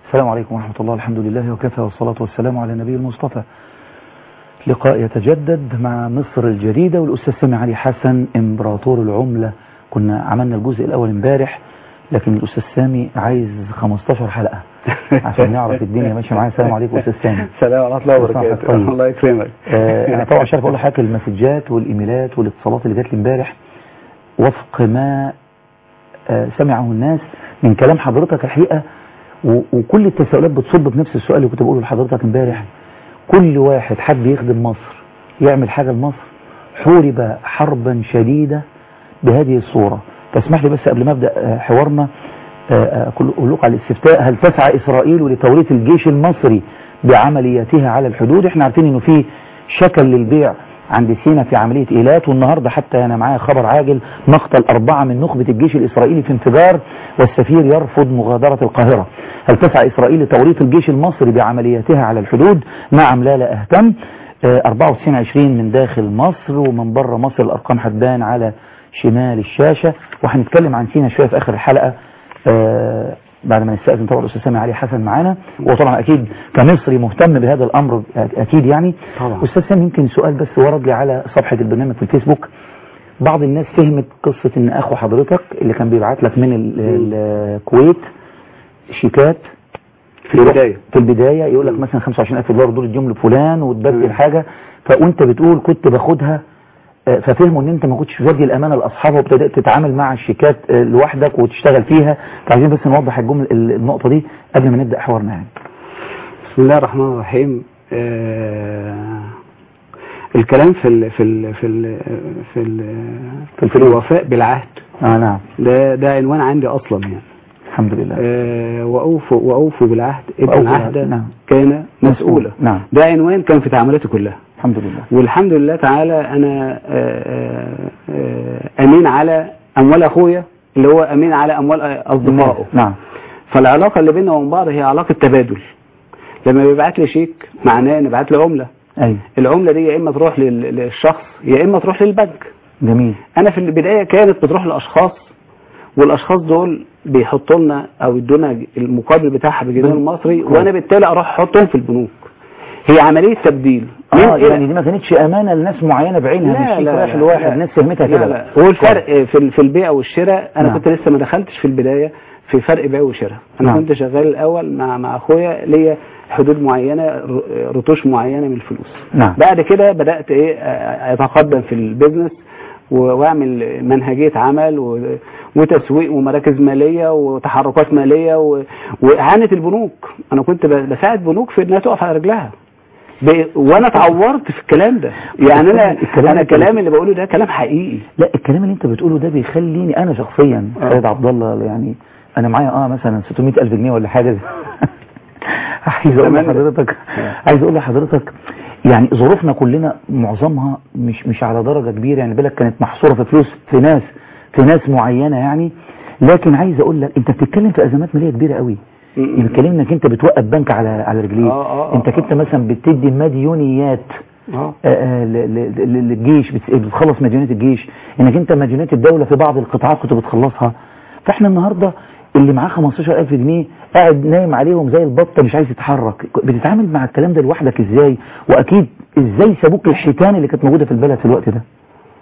السلام عليكم ورحمة الله الحمد لله وكفى والصلاة والسلام على النبي المصطفى لقاء يتجدد مع مصر الجديدة والأستاذ سامي علي حسن إمبراطور العملة كنا عملنا الجزء الأول امبارح لكن الأستاذ سامي عايز 15 حلقة عشان نعرف الدنيا ماشية معايا السلام عليكم أستاذ سامي السلام ورحمة الله وبركاته طيب. الله يكرمك آه أنا طبعا مش عارف أقول لحضرتك المسجات والإيميلات والاتصالات اللي جات لي امبارح وفق ما آه سمعه الناس من كلام حضرتك الحقيقة و- وكل التساؤلات بتصب بنفس السؤال اللي كنت بقوله لحضرتك امبارح كل واحد حب يخدم مصر يعمل حاجة لمصر حورب حربا شديدة بهذه الصورة تسمح لي بس قبل ما ابدا آه، حوارنا آه، آه، أقول أقول لكم على الاستفتاء هل تسعى إسرائيل لتوريث الجيش المصري بعملياتها على الحدود احنا عارفين انه في شكل للبيع عند سينا في عملية إيلات والنهاردة حتى أنا معايا خبر عاجل مقتل أربعة من نخبة الجيش الإسرائيلي في انفجار والسفير يرفض مغادرة القاهرة هل تسعى إسرائيل لتوريث الجيش المصري بعملياتها على الحدود نعم لا لا أهتم آه، 94 20 من داخل مصر ومن بره مصر الأرقام هتبان على شمال الشاشة وهنتكلم عن سينا شوية في آخر الحلقة آه، بعد ما نستأذن طبعا الأستاذ سامي علي حسن معانا وطبعا أكيد كمصري مهتم بهذا الأمر أكيد يعني طبعا. أستاذ سامي يمكن سؤال بس ورد لي على صفحة البرنامج في الفيسبوك بعض الناس فهمت قصة إن أخو حضرتك اللي كان بيبعت لك من ال- الكويت شيكات في البداية في البداية يقول لك مثلا 25000 دولار دول اديهم لفلان وتبدل حاجة فوانت بتقول كنت باخدها آه، ففهموا ان انت ما كنتش بتدي الامانه لاصحابها وابتدات تتعامل مع الشيكات آه، لوحدك وتشتغل فيها فعايزين بس نوضح الجمله ال- النقطه دي قبل ما نبدا حوارنا يعني بسم الله الرحمن الرحيم آه الكلام في ال في ال في ال في ال في في الوفاء بالعهد اه نعم ده ده عنوان عندي اصلا يعني الحمد لله آه واوفوا واوفوا بالعهد ابن وأوفوا العهد بالعهد، نعم. كان مسؤولا نعم ده عنوان كان في تعاملاتي كلها الحمد لله والحمد لله تعالى انا آه، آه، امين على اموال اخويا اللي هو امين على اموال اصدقائه نعم فالعلاقه اللي بيننا وبين بعض هي علاقه تبادل لما بيبعت لي شيك معناه ان بعت لي عمله ايوه العمله دي يا اما تروح لل- للشخص يا اما تروح للبنك جميل انا في البدايه كانت بتروح للاشخاص والاشخاص دول بيحطوا لنا او يدونا المقابل بتاعها بالجنيه بن- المصري كويس. وانا بالتالي اروح احطهم في البنوك هي عمليه تبديل من اه إلى- يعني دي ما كانتش امانه لناس معينه بعينها مش شيك رايح لواحد ناس فهمتها لا كده لا هو الفرق في ال- في البيع والشراء انا نعم. كنت لسه ما دخلتش في البدايه في فرق بيع وشراء انا نعم. كنت شغال الاول مع مع اخويا ليا حدود معينه ر- رتوش معينه من الفلوس نعم بعد كده بدات ايه أ- اتقدم في البيزنس و- واعمل منهجيه عمل و- وتسويق ومراكز ماليه وتحركات ماليه و- واعانه البنوك انا كنت ب- بساعد بنوك في انها تقف على رجلها ب- وانا اتعورت في الكلام ده يعني انا الكلام انا ده- الكلام اللي بقوله ده كلام حقيقي لا الكلام اللي انت بتقوله ده بيخليني انا شخصيا آه. خالد عبد الله يعني انا معايا اه مثلا 600 الف جنيه ولا حاجه عايز اقول تمام. لحضرتك آه. عايز اقول لحضرتك يعني ظروفنا كلنا معظمها مش مش على درجه كبيره يعني بالك كانت محصوره في فلوس في ناس في ناس معينه يعني لكن عايز اقول لك انت بتتكلم في ازمات ماليه كبيره قوي يعني بتتكلم انك انت بتوقف بنك على على رجليه آه، آه، آه، انت كنت مثلا بتدي مديونيات اه آه، آه، ل- ل- ل- للجيش بت- بتخلص مديونات الجيش انك انت مديونات الدولة في بعض القطاعات كنت بتخلصها فاحنا النهاردة اللي معاه 15000 جنيه قاعد نايم عليهم زي البطة مش عايز يتحرك بتتعامل مع الكلام ده لوحدك ازاي واكيد ازاي سابوك الحيتان اللي كانت موجودة في البلد في الوقت ده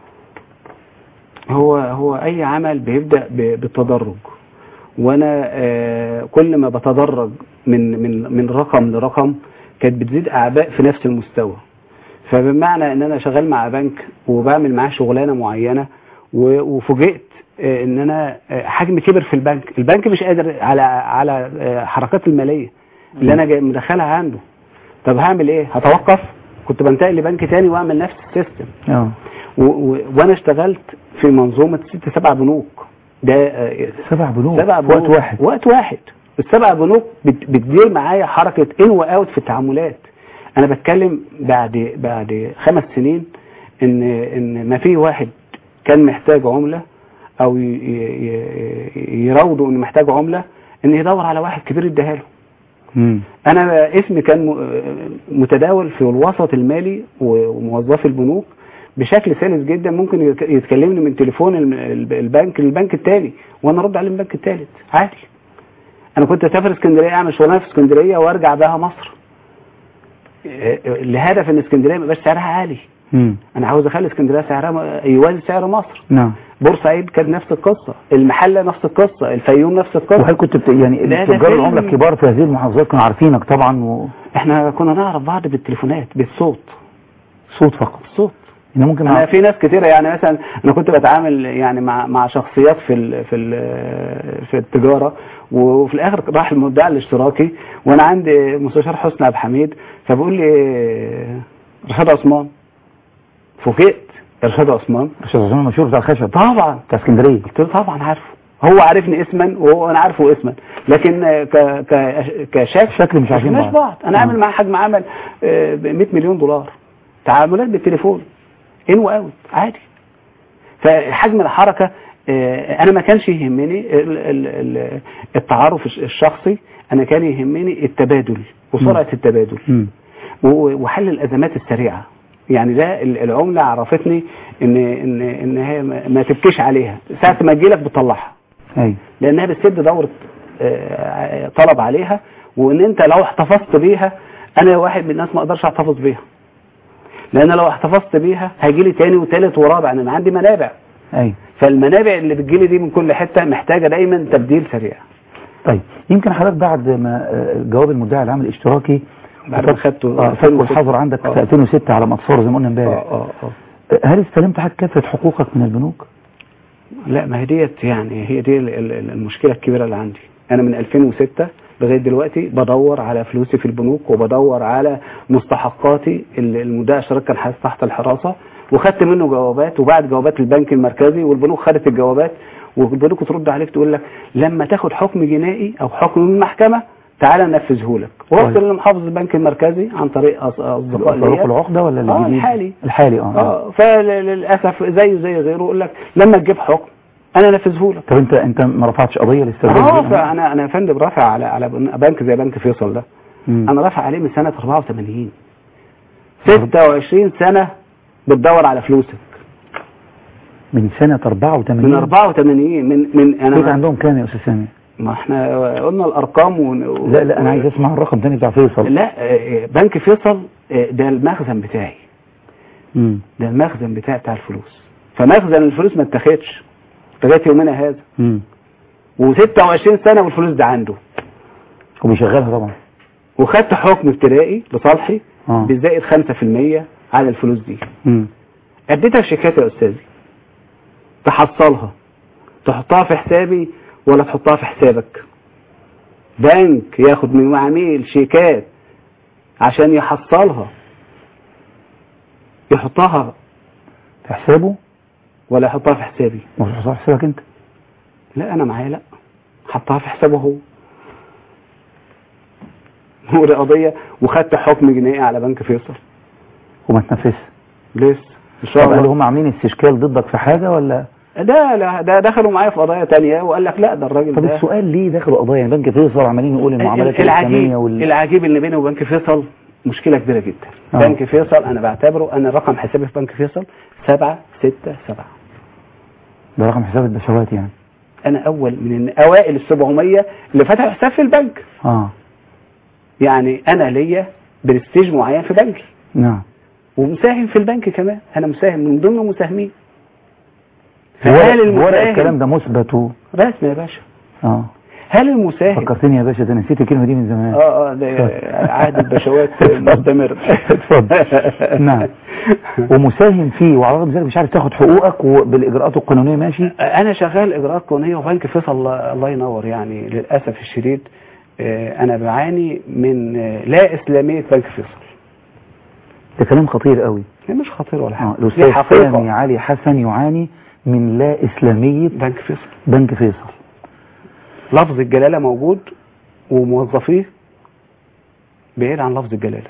هو هو اي عمل بيبدا ب- بالتدرج وانا آه، كل ما بتدرج من من من رقم لرقم كانت بتزيد اعباء في نفس المستوى فبمعنى ان انا شغال مع بنك وبعمل معاه شغلانه معينه و- وفوجئت آه، ان انا آه، حجمي كبر في البنك البنك مش قادر على على آه، حركات الماليه اللي انا جاي- مدخلها عنده طب هعمل ايه هتوقف كنت بنتقل لبنك تاني واعمل نفس السيستم اه و- و- وانا اشتغلت في منظومه ست سبع بنوك ده آه، سبع بنوك سبع في بنوك وقت واحد وقت واحد السبع بنوك بت- بتدير معايا حركه ان واوت في التعاملات انا بتكلم بعد بعد خمس سنين ان ان ما في واحد كان محتاج عمله او ي- ي- ي- يراوده انه محتاج عمله ان يدور على واحد كبير يديها له مم. انا اسمي كان م- متداول في الوسط المالي وموظفي البنوك بشكل سلس جدا ممكن يك- يتكلمني من تليفون الم- الب- البنك للبنك التاني وانا ارد عليه من البنك التالت عادي انا كنت اسافر اسكندريه اعمل شغلانه في اسكندريه وارجع بها مصر آه، لهدف ان اسكندريه ما يبقاش سعرها عالي مم. انا عاوز اخلي اسكندريه سعرها م- يوازي سعر مصر نعم بورسعيد كانت نفس القصه المحله نفس القصه الفيوم نفس القصه وهل كنت بت... يعني لا، ده تجار فيلم. العملة الكبار في هذه المحافظات كانوا عارفينك طبعا وصوت احنا كنا نعرف بعض بالتليفونات بالصوت فقط صوت إن ممكن انا مع... في ناس كتيره يعني مثلا انا كنت بتعامل يعني مع مع شخصيات في ال في ال في التجاره وفي الاخر راح المدعي الاشتراكي وانا عندي مستشار حسني عبد الحميد فبيقول لي رشاد عثمان فوجئت رشاد عثمان رشاد عثمان المشهور بتاع الخشب طبعا بتاع اسكندريه قلت له طبعا عارفه هو عارفني اسما وهو انا عارفه اسما لكن ك ك كشكل شكل مش عارفين مش بعض. بعض انا آه. عامل معاه حجم عمل آه، ب 100 مليون دولار تعاملات بالتليفون ان واوت عادي فحجم الحركه آه، انا ما كانش يهمني ال- ال- ال- التعارف الش- الشخصي انا كان يهمني التبادل وسرعه التبادل مم. و- وحل الازمات السريعه يعني ده ال- العمله عرفتني ان ان ان هي ما ما تبكيش عليها ساعه ما تجيلك بتطلعها ايوه لانها بتسد دوره آه، طلب عليها وان انت لو احتفظت بيها انا واحد من الناس ما اقدرش احتفظ بيها لان لو احتفظت بيها هيجي لي تاني وتالت ورابع انا عندي منابع ايوه فالمنابع اللي بتجيلي دي من كل حته محتاجه دايما تبديل سريع طيب يمكن حضرتك بعد ما آه، جواب المدعي العام الاشتراكي بعد ما خدته اه فك الحظر عندك آه. في 2006 على مطفار زي ما قلنا اه امبارح اه اه آه، هل استلمت حاجه كافه حقوقك من البنوك؟ لا ما هي ديت يعني هي دي ال- ال- المشكله الكبيره اللي عندي انا من 2006 لغايه دلوقتي بدور على فلوسي في البنوك وبدور على مستحقاتي اللي المدعي الاشتراك كان حاطط تحت الحراسه وخدت منه جوابات وبعد جوابات البنك المركزي والبنوك خدت الجوابات والبنوك ترد عليك تقول لك لما تاخد حكم جنائي او حكم من المحكمه تعالى ننفذه لك ورحت طيب. لمحافظ البنك المركزي عن طريق أص- اصدقاء الفاروق ليا العقده ولا اه الجديد؟ الحالي الحالي اه اه فللاسف زيه زي غيره يقول لك لما تجيب حكم انا انفذه لك طب انت انت ما رفعتش قضيه لاسترداد اه البنوك؟ فانا انا يا فندم رافع على على بنك زي بنك فيصل ده مم. انا رافع عليه من سنه 84 26 سنه بتدور على فلوسك من سنه 84 من 84 من من كنت انا عندهم كام يا استاذ سامي؟ ما احنا قلنا الارقام ون... لا لا انا عايز اسمع الرقم تاني بتاع فيصل لا آه، بنك فيصل آه، ده المخزن بتاعي مم. ده المخزن بتاعي بتاع الفلوس فمخزن الفلوس ما اتاخدش لغايه يومنا هذا مم. و26 سنه والفلوس ده عنده وبيشغلها طبعا وخدت حكم ابتدائي لصالحي اه بزائد 5% على الفلوس دي مم. اديتها شيكات يا استاذي تحصلها تحطها في حسابي ولا تحطها في حسابك بنك ياخد من عميل شيكات عشان يحصلها يحطها في حسابه ولا يحطها في حسابي ولا في حسابك انت؟ لا انا معايا لا حطها في حسابه هو هو دي قضيه وخدت حكم جنائي على بنك فيصل وما تنفذش لسه ان شاء طب هل الله هم عاملين استشكال ضدك في حاجه ولا ده لا ده دخلوا معايا في قضايا تانية وقال لك لا ده الراجل طب ده السؤال ليه دخلوا قضايا يعني بنك فيصل عمالين يقول المعاملات العجيب الاسلاميه وال العجيب اللي بيني وبنك فيصل مشكلة كبيرة جدا آه. بنك فيصل انا بعتبره انا رقم حسابي في بنك فيصل سبعة ستة سبعة ده رقم حساب البشوات يعني انا اول من اوائل السبعمية اللي فتحوا حساب في البنك اه يعني انا ليا برستيج معين في بنكي نعم ومساهم في البنك كمان انا مساهم من ضمن المساهمين ورق فهل ورق الكلام المساهم ده مثبت و- رسمي يا باشا اه هل المساهم فكرتني يا باشا ده نسيت الكلمه دي من زمان اه اه ده عهد البشوات مستمر اتفضل. نعم. ومساهم فيه وعلى الرغم من ذلك مش عارف تاخد حقوقك وبالاجراءات القانونيه ماشي انا شغال اجراءات قانونيه وبنك فيصل الله الله ينور يعني للاسف الشديد آه، انا بعاني من آه، لا اسلاميه بنك فيصل ده كلام خطير قوي هي مش خطير ولا اه حاجه دي الاستاذ سامي حقيقه علي حسن يعاني من لا اسلاميه بنك فيصل بنك فيصل لفظ الجلاله موجود وموظفيه بعيد عن لفظ الجلاله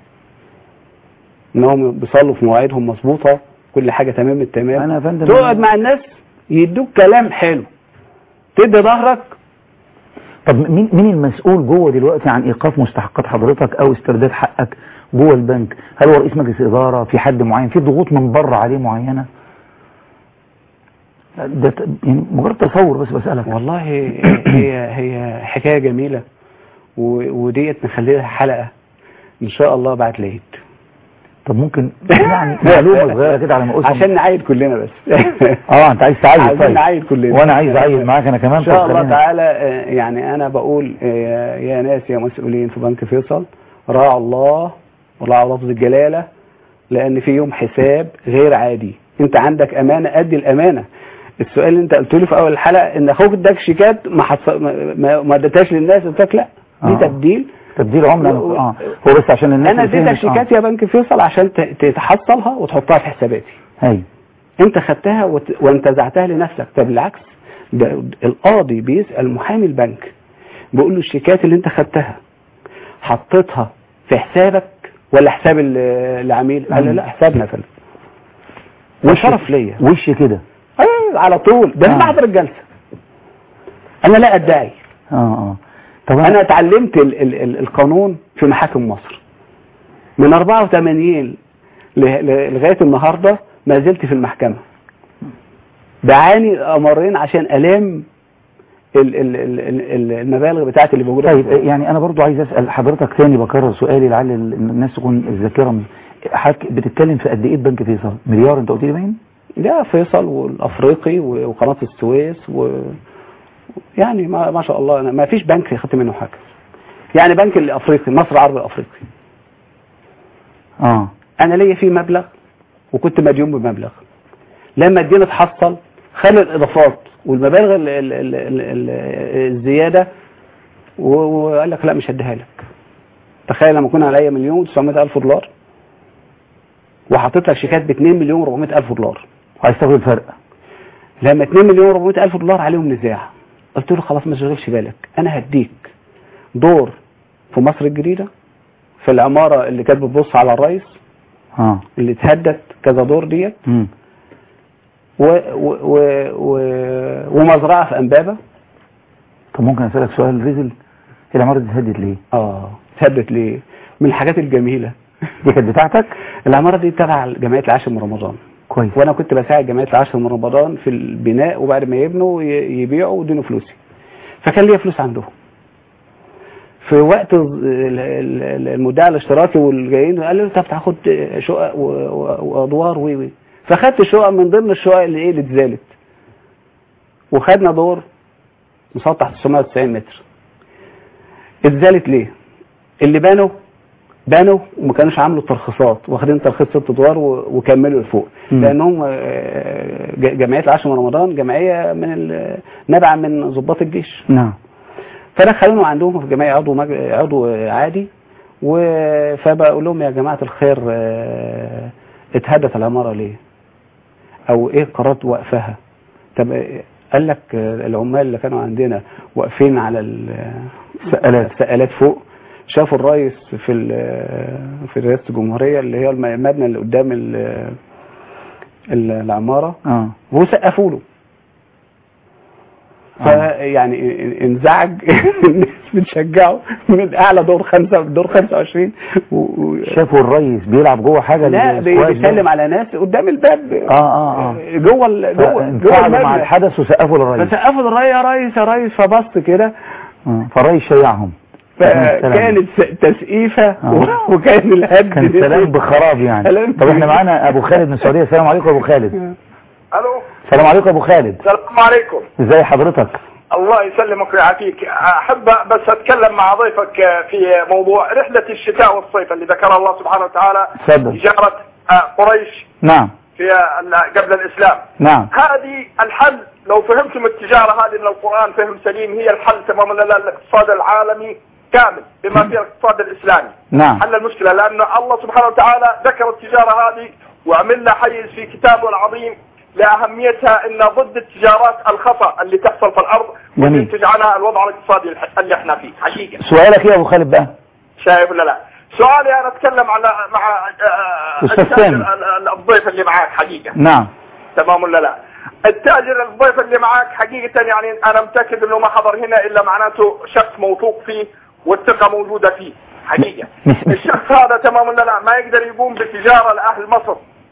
انهم بيصلوا في مواعيدهم مظبوطه كل حاجه تمام التمام انا يا فندم تقعد مع الناس يدوك كلام حلو تدي ظهرك طب مين مين المسؤول جوه دلوقتي عن ايقاف مستحقات حضرتك او استرداد حقك جوه البنك هل هو رئيس مجلس اداره في حد معين في ضغوط من بره عليه معينه ده ت- يعني مجرد تصور بس بسألك والله هي هي حكايه جميله و- وديت نخليها حلقه ان شاء الله بعد العيد طب ممكن يعني معلومة صغيرة كده على ما أسهم عشان نعيد كلنا بس اه انت عايز تعيد عايزين طيب نعيد كلنا وانا عايز اعيد معاك انا كمان ان شاء طب الله خلينا- تعالى آه، يعني انا بقول آه، يا ناس يا مسؤولين في بنك فيصل راعوا الله وراعوا لفظ الجلاله لان في يوم حساب غير عادي انت عندك امانه ادي الامانه السؤال اللي انت قلت له في اول الحلقه ان اخوك اداك شيكات ما حص... ما- ما ما اديتهاش للناس قلت لك لا دي آه. تبديل تبديل عملة و- اه هو بس عشان الناس انا اللي اديتك فهمت، آه. شيكات يا بنك فيصل عشان ت- تتحصلها وتحطها في حساباتي ايوه انت خدتها وت... وانتزعتها لنفسك طب بالعكس ده القاضي بيسأل محامي البنك بيقول له الشيكات اللي انت خدتها حطيتها في حسابك ولا حساب ال- العميل قال له لا حسابنا يا فندم وشرف ليا وش كده أيوة، على طول ده آه. في محضر الجلسه انا لا ادعي اه اه طب انا اتعلمت ال ال ال القانون في محاكم مصر من 84 ل- ل- لغايه النهارده ما زلت في المحكمه بعاني امرين عشان الام ال ال ال ال المبالغ بتاعتي اللي موجوده طيب في القانون. يعني انا برضو عايز اسال حضرتك تاني بكرر سؤالي لعل ال- الناس تكون الذاكره من حضرتك بتتكلم في قد ايه بنك فيصل مليار انت قلت لي باين ده فيصل والافريقي و- وقناه السويس و يعني ما, ما شاء الله أنا ما فيش بنك خدت منه حاجه يعني بنك الافريقي مصر العربي الافريقي اه انا ليا فيه مبلغ وكنت مديون بمبلغ لما ادينا اتحصل خلى الاضافات والمبالغ ال ال ال ال ال الزياده و- وقال لك لا مش هديها لك تخيل لما كنا عليا مليون و900 الف دولار وحطيت لك شيكات ب 2 مليون و400 الف دولار عايز تاخد الفرق لما 2 مليون و400 الف دولار عليهم نزاع قلت له خلاص ما تشغلش بالك انا هديك دور في مصر الجديده في العماره اللي كانت بتبص على الرئيس اه اللي اتهدت كذا دور ديت امم و و و و ومزرعه في امبابه طب ممكن اسالك سؤال رزل هي العماره دي اتهدت ليه اه اتهدت ليه من الحاجات الجميله دي كانت بتاعتك العماره دي تبع جمعيه العاشر من رمضان كويس وانا كنت بساعد جمعيه العاشر من رمضان في البناء وبعد ما يبنوا ي- يبيعوا ويدينوا فلوسي فكان ليا فلوس عندهم في وقت ال- ال- ال- المدعي الاشتراكي والجايين قال لي طب تاخد شقق و- و- وادوار وي وي فخدت شقق من ضمن الشقق اللي ايه اللي اتزالت وخدنا دور مسطح 990 متر اتزالت ليه؟ اللي بنوا بنوا وما كانوش عاملوا ترخيصات واخدين ترخيص ست ادوار و- وكملوا لفوق مم. لانهم آه، ج- جمعيه العاشر من رمضان جمعيه من ال- نابعه من ضباط الجيش نعم فدخلوني عندهم في الجمعيه عضو مج... عضو عادي و... فبقول لهم يا جماعه الخير آه، اتهدت العماره ليه؟ او ايه قرارات وقفها؟ طب إيه؟ قال لك آه، العمال اللي كانوا عندنا واقفين على سقالات. السقالات فوق شافوا الرئيس في ال- في رئاسه الجمهوريه اللي هي الم- المبنى اللي قدام ال- ال- العماره اه وسقفوا له فيعني انزعج الناس بتشجعه من اعلى دور خمسة دور 25 و... و... شافوا الريس بيلعب جوه حاجه لا بي- السكواد ده. بيسلم على ناس قدام الباب اه اه اه جوه ال... جوه جوه انفعلوا مع المبنى الحدث وسقفوا للريس فسقفوا للرئيس يا ريس يا ريس فبص كده آه، فالريس شيعهم فكانت س- تسقيفه آه. وكان الهد كان سلام بخراب يعني سلام. طب احنا معانا ابو خالد من السعوديه السلام عليكم ابو خالد الو السلام عليكم ابو خالد السلام عليكم ازاي حضرتك الله يسلمك ويعافيك احب بس اتكلم مع ضيفك في موضوع رحله الشتاء والصيف اللي ذكرها الله سبحانه وتعالى اتفضل تجاره قريش نعم في ال- قبل الاسلام نعم هذه الحل لو فهمتم التجاره هذه من القران فهم سليم هي الحل تماما للاقتصاد العالمي كامل بما فيه الاقتصاد الاسلامي نعم حل المشكله لان الله سبحانه وتعالى ذكر التجاره هذه وعمل لها حيز في كتابه العظيم لاهميتها ان ضد التجارات الخطا اللي تحصل في الارض جميل. وتنتج عنها الوضع الاقتصادي الح- اللي احنا فيه حقيقه سؤالك ايه يا ابو خالد بقى شايف ولا لا؟ سؤالي انا اتكلم على مع آه، أستاذ التاجر سامي. ال- ال- الضيف اللي معاك حقيقه نعم تمام ولا لا؟ التاجر الضيف اللي معاك حقيقة يعني أنا متأكد إنه ما حضر هنا إلا معناته شخص موثوق فيه والثقة موجودة فيه حقيقة مش- مش- الشخص هذا تمام ولا لا ما يقدر يقوم بالتجارة لأهل مصر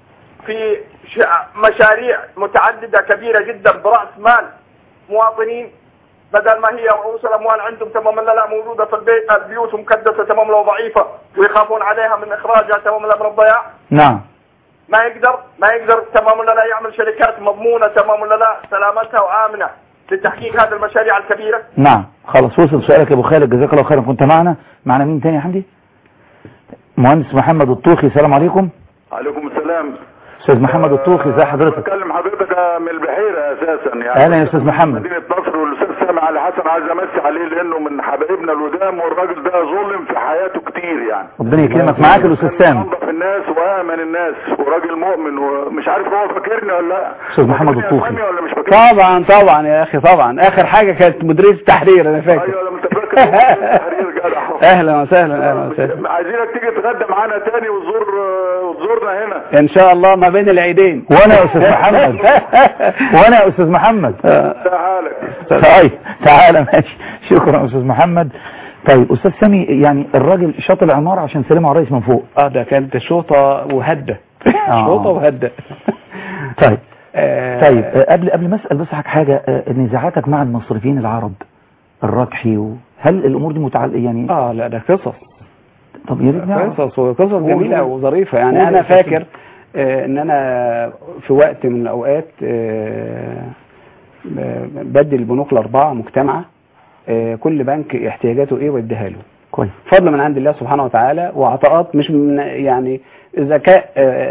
في ش- مشاريع متعددة كبيرة جدا برأس مال مواطنين بدل ما هي رؤوس الأموال عندهم تماما لا لا موجودة في البيت البيوت مكدسة تماما وضعيفة ويخافون عليها من إخراجها تماما من الضياع نعم ما يقدر ما يقدر تماما لا لا يعمل شركات مضمونة تماما لا لا سلامتها وآمنة لتحقيق هذه المشاريع الكبيرة نعم خلاص وصل سؤالك يا ابو خالد جزاك الله خيرا كنت معنا معنا مين تاني يا حمدي مهندس محمد الطوخي السلام عليكم عليكم السلام استاذ محمد الطوخي ازي حضرتك بكلم حضرتك من البحيره اساسا يعني اهلا يا استاذ محمد مدينه نصر والاستاذ سامع علي حسن عايز امسي عليه لانه من حبايبنا القدام والراجل ده ظلم في حياته كتير يعني ربنا يكرمك معاك الاستاذ سامي انظف الناس وامن الناس وراجل مؤمن ومش عارف هو فاكرني ولا لا أستاذ محمد فاكرني يا الطوخي. سامي ولا مش فاكرني طبعا طبعا يا اخي طبعا اخر حاجه كانت مديريه التحرير انا فاكر ايوه لما انت فاكر التحرير جدع اهلا وسهلا اهلا وسهلا عايزينك تيجي تتغدى معانا تاني وتزور وتزورنا هنا ان شاء الله ما بين العيدين وانا يا استاذ محمد وانا يا استاذ محمد ده حالك طيب تعالى ماشي شكرا يا استاذ محمد طيب استاذ سامي يعني الراجل شاط العماره عشان سلمه على الرئيس من فوق اه ده كانت شوطه وهده آه. شوطه وهده طيب آه، طيب آه، قبل قبل ما اسال بس حضرتك حاجه آه، نزاعاتك مع المصرفيين العرب الركحي و... هل الامور دي متعلقه يعني اه لا ده قصص طب يا ريت نعرف قصص وقصص جميله قول. وظريفه قول يعني يا انا أستاذ فاكر آه، ان انا في وقت من الاوقات آه، ب- بدي البنوك الاربعه مجتمعه آه، كل بنك احتياجاته ايه واديها له كويس فضل من عند الله سبحانه وتعالى وعطاءات مش من يعني ذكاء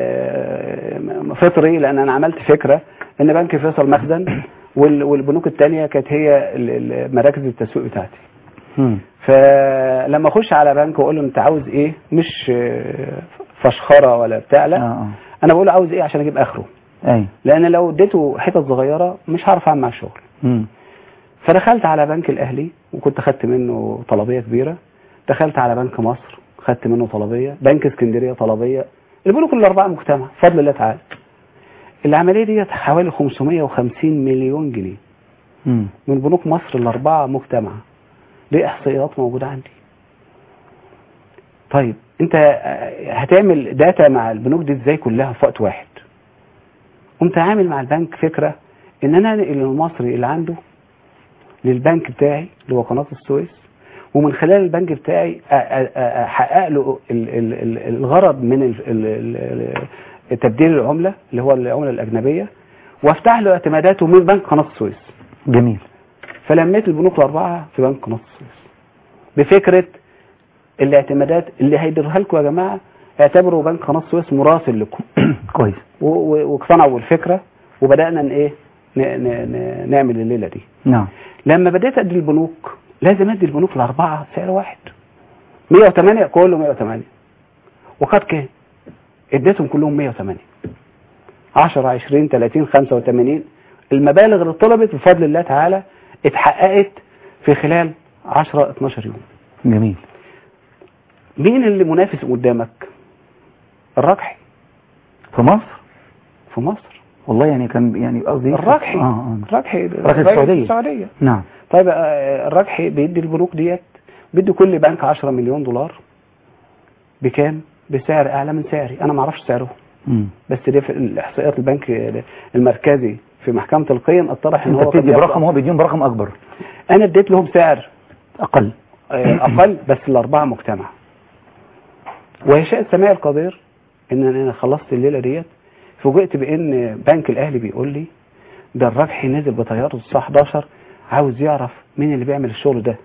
آه، فطري لان انا عملت فكره ان بنك فيصل مخزن وال- والبنوك الثانيه كانت هي ال- ال- مراكز التسويق بتاعتي مم. فلما اخش على بنك واقول له انت عاوز ايه مش آه، فشخره ولا بتاع اه لا اه انا بقول له عاوز ايه عشان اجيب اخره اي لان لو اديته حتت صغيره مش هعرف اعمل معاه شغل مم. فدخلت على بنك الاهلي وكنت خدت منه طلبيه كبيره دخلت على بنك مصر خدت منه طلبيه بنك اسكندريه طلبيه البنوك الاربعه مجتمع بفضل الله تعالى العمليه ديت حوالي 550 مليون جنيه مم. من بنوك مصر الاربعه مجتمع دي احصائيات موجوده عندي طيب انت آه، هتعمل داتا مع البنوك دي ازاي كلها في وقت واحد قمت عامل مع البنك فكره ان انا انقل المصري اللي عنده للبنك بتاعي اللي هو قناه السويس ومن خلال البنك بتاعي أ- أ- أ- احقق له ال- ال- ال- الغرض من ال- ال- ال- تبديل العمله اللي هو العمله الاجنبيه وافتح له اعتماداته من بنك قناه السويس جميل فلميت البنوك الاربعه في بنك قناه السويس بفكره الاعتمادات اللي هيديرها لكم يا جماعه اعتبروا بنك قناه السويس مراسل لكم كويس و- و- واقتنعوا بالفكره وبدانا ن- ايه ن- ن- ن- نعمل الليله دي نعم لما بدات ادي البنوك لازم ادي البنوك الاربعه سعر واحد 108 كله 108 وقد كان اديتهم كلهم 108 10 20 30 85 المبالغ اللي طلبت بفضل الله تعالى اتحققت في خلال 10 12 يوم جميل مين اللي منافس قدامك الركحي في مصر في مصر والله يعني كان يعني قصدي الركحي اه اه الركحي ركحي السعودية. السعوديه نعم طيب آه، الركحي بيدي البنوك ديت بيدي كل بنك 10 مليون دولار بكام بسعر اعلى من سعري انا ما اعرفش سعره مم. بس دي في الاحصائيات البنك المركزي في محكمه القيم اتضح ان انت هو قد بتدي يبقى- برقم وهو بيديهم برقم اكبر انا اديت لهم سعر اقل آه، اقل بس الاربعه مجتمع ويشاء السماع القدير ان انا خلصت الليله ديت فوجئت بان بنك الاهلي بيقول لي ده الربحي نزل بطياره الساعه 11 عاوز يعرف مين اللي بيعمل الشغل ده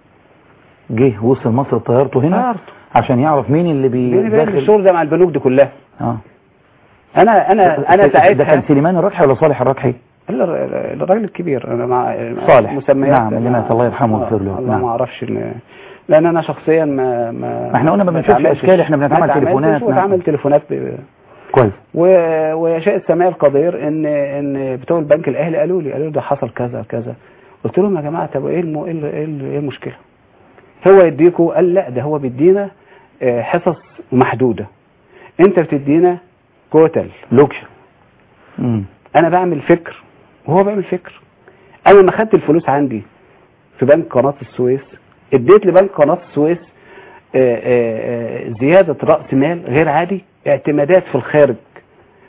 جه وصل مصر بطيارته هنا طيارته. عشان يعرف مين اللي بي مين اللي بيعمل داخل- الشغل ده مع البنوك دي كلها اه انا انا انا ده كان ساعتها سليمان الركحي ولا صالح الركحي ال- ال- الراجل الكبير انا مع صالح. مسميات نعم، اللي مات، الله يرحمه ويغفر له. الله نعم. ما اعرفش إن- لان انا شخصيا ما ما ما احنا قلنا ما بنشوفش اتعاملتش- أشكال، إحنا بنتعامل ما اتعاملتش تليفونات، نعم. واتعامل تليفونات ب- كويس و- ويشاء السماع القدير ان ان بتوع البنك الاهلي قالوا لي قالوا لي ده حصل كذا كذا قلت لهم يا جماعه طب ايه الم... ايه ال- ايه ال- إيه المشكله هو يديكوا قال لا ده هو بيدينا آه، حصص محدوده انت بتدينا كوتل لوكشن امم انا بعمل فكر وهو بيعمل فكر انا لما خدت الفلوس عندي في بنك قناه السويس اديت لبنك قناه السويس آه، آه، آه، زياده راس مال غير عادي اعتمادات في الخارج